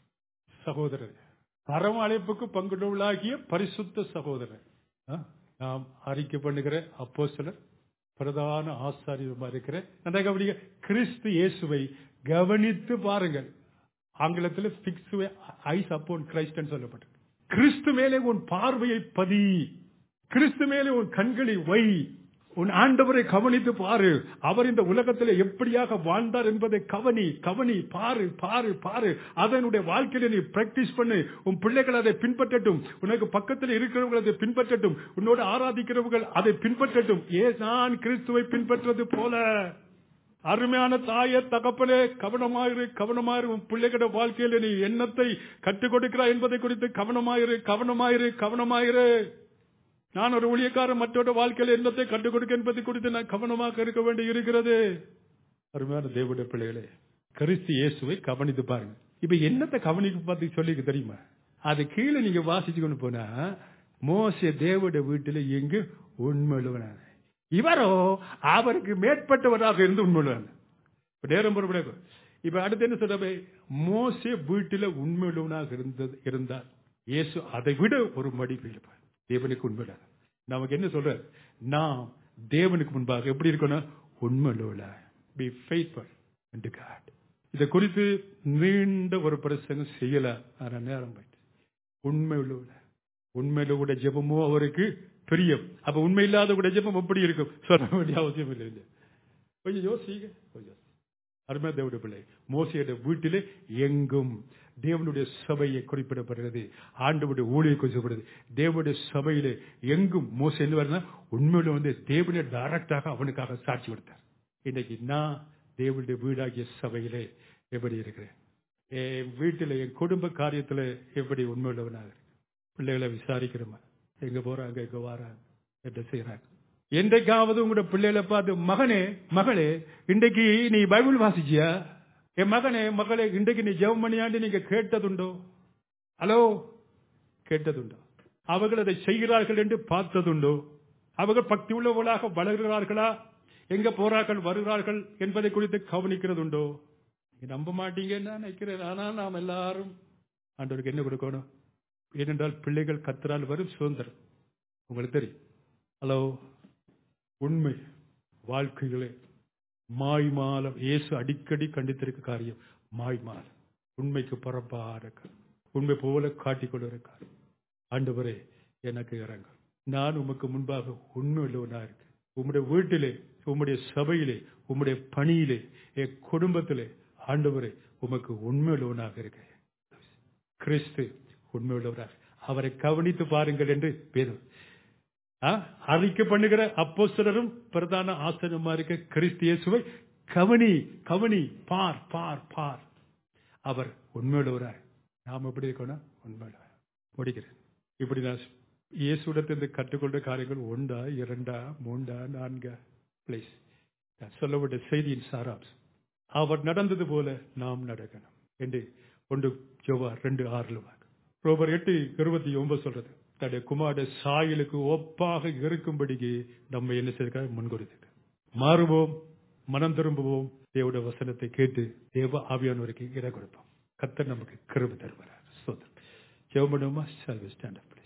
சகோதரர் பரம அழைப்புக்கு பங்குள்ளவளாகிய பரிசுத்த சகோதரர் ஆ? நாம் அறிக்கை பண்ணுகிற அப்போஸ்தலர் பிரதான ஆசாரியமா இருக்கிற நன்றாக கவனிங்க கிறிஸ்து இயேசுவை கவனித்து பாருங்கள் ஆங்கிலத்தில் பிக்ஸ் ஐஸ் அப்போன் கிரைஸ்ட் சொல்லப்பட்டது கிறிஸ்து மேலே உன் பார்வையை பதி கிறிஸ்து மேலே உன் கண்களை வை உன் ஆண்டவரை கவனித்து பாரு அவர் இந்த உலகத்தில் எப்படியாக வாழ்ந்தார் என்பதை கவனி கவனி பாரு பாரு பாரு அதனுடைய வாழ்க்கையில நீ பிராக்டிஸ் பண்ணு உன் பிள்ளைகள் அதை பின்பற்றட்டும் உனக்கு பக்கத்தில் இருக்கிறவங்க அதை பின்பற்றட்டும் உன்னோடு ஆராதிக்கிறவர்கள் அதை பின்பற்றட்டும் ஏ நான் கிறிஸ்துவை பின்பற்றது போல அருமையான தாய தகப்பனே கவனமாயிரு கவனமாயிரு உன் பிள்ளைகளோட வாழ்க்கையில நீ எண்ணத்தை கற்றுக் கொடுக்கிறாய் என்பதை குறித்து கவனமாயிரு கவனமாயிரு கவனமாயிரு நான் ஒரு ஊழியக்காரன் மற்றோட வாழ்க்கையில எண்ணத்தை கற்றுக் கொடுக்க என்பதை குறித்து நான் கவனமாக இருக்க வேண்டி இருக்கிறது அருமையான தேவனுடைய பிள்ளைகளே கிறிஸ்து இயேசுவை கவனித்து பாருங்க இப்ப என்னத்தை கவனிக்க பார்த்து சொல்லி தெரியுமா அது கீழே நீங்க வாசிச்சு கொண்டு போனா மோசே தேவனுடைய வீட்டில் எங்கு உண்மையுள்ளவனான இவரோ அவருக்கு மேற்பட்டவராக இருந்து உண்மையுள்ளவன் இப்ப நேரம் பொறுப்படைப்பு இப்ப அடுத்து என்ன சொல்ற மோசே வீட்டில உண்மையுள்ளவனாக இருந்தது இருந்தார் இயேசு அதை விட ஒரு மடிப்பு இருப்பார் தேவனுக்கு உண்மையில நமக்கு என்ன சொல்ற நாம் தேவனுக்கு முன்பாக எப்படி இருக்கணும் உண்மையுள்ளவள பி ஃபெய்த்ஃபுல் அண்ட் காட் இதை குறித்து நீண்ட ஒரு பிரசங்கம் செய்யல ஆனா நேரம் போயிட்டு உண்மை உள்ளவள உண்மையில கூட ஜெபமோ அவருக்கு பிரியம் அப்ப உண்மை இல்லாத கூட ஜெபம் எப்படி இருக்கும் சொல்ல வேண்டிய அவசியம் இல்லை இல்லை கொஞ்சம் யோசிங்க கொஞ்சம் யோசி. அருமையா தேவனுடைய பிள்ளை மோசையோட வீட்டிலே எங்கும் தேவனுடைய சபையை குறிப்பிடப்படுகிறது ஆண்டவருடைய ஊழியை குறிப்பிடப்படுகிறது தேவனுடைய சபையிலே எங்கும் மோசை என்ன வருதுன்னா உண்மையில வந்து தேவனுடைய டைரக்டாக அவனுக்காக சாட்சி கொடுத்தார் இன்னைக்கு நான் தேவனுடைய வீடாகிய சபையிலே எப்படி இருக்கிறேன் என் வீட்டில் என் குடும்ப காரியத்துல எப்படி உண்மையுள்ளவனாக இருக்கேன் பிள்ளைகளை விசாரிக்கிறோமா எங்க போறாங்க எங்க வராங்க என்ன செய்யறாங்க என்றைக்காவது உங்களோட பிள்ளைகளை பார்த்து மகனே மகளே இன்றைக்கு நீ பைபிள் வாசிச்சியா என் மகனே மகளே இன்றைக்கு நீ ஜெபம் பண்ணியாண்டு நீங்க கேட்டதுண்டோ ஹலோ கேட்டதுண்டோ அவர்கள் அதை செய்கிறார்கள் என்று பார்த்ததுண்டோ அவர்கள் பக்தி உள்ளவர்களாக வளர்கிறார்களா எங்க போறார்கள் வருகிறார்கள் என்பதை குறித்து கவனிக்கிறதுண்டோ நீங்க நம்ப மாட்டீங்கன்னு நான் நினைக்கிறேன் ஆனால் நாம் எல்லாரும் ஆண்டவருக்கு என்ன கொடுக்கணும் ஏனென்றால் பிள்ளைகள் கத்தரால் வரும் சுதந்திரம் உங்களுக்கு தெரியும் ஹலோ உண்மை வாழ்க்கைகளே மாய்மாலம் இயேசு அடிக்கடி கண்டித்திருக்க காரியம் மாய்மாலம் உண்மைக்கு புறம்பான காரியம். உண்மை போல காட்டிக்கொண்டு இருக்கார் ஆண்டவரே எனக்கு இறங்க நான் உமக்கு முன்பாக உண்மை உள்ளவனா இருக்கு உம்முடைய வீட்டிலே உம்முடைய சபையிலே உம்முடைய பணியிலே என் குடும்பத்திலே ஆண்டவரே உமக்கு உண்மை உள்ளவனாக இருக்கேன் கிறிஸ்து உண்மை உள்ளவராக அவரை கவனித்து பாருங்கள் என்று வேதம் ஆ? அறிக்கை பண்ணுகிற அப்போஸ்தலரும் பிரதான ஆசனமா இருக்க கிறிஸ்து இயேசுவை கவனி கவனி பார் பார் பார் அவர் உண்மையுள்ளவராய் நாம் எப்படி இருக்கணும் உண்மையுள்ளவர் முடிக்கிறேன் இப்படி நான் இயேசுடத்திலிருந்து கற்றுக்கொண்ட காரியங்கள் ஒன்றா இரண்டா மூன்றா நான்கா பிளேஸ் நான் சொல்லப்பட்ட செய்தியின் சாராம்சம் அவர் நடந்தது போல நாம் நடக்கணும் என்று ஒன்று ஜோவா ரெண்டு ஆறுல வாங்க ரோபர் எட்டு இருபத்தி ஒன்பது சொல்றது தன்னுடைய குமார சாயலுக்கு ஒப்பாக இருக்கும்படிக்கு நம்ம என்ன செய்ய முன்கொடுத்து மாறுவோம் மனம் திரும்புவோம் தேவோட வசனத்தை கேட்டு தேவ ஆவியானவருக்கு இடம் கொடுப்போம் கத்தர் நமக்கு கிருப தருவார் சோதர் ஜெவமனுமா ஸ்டாண்ட் அப்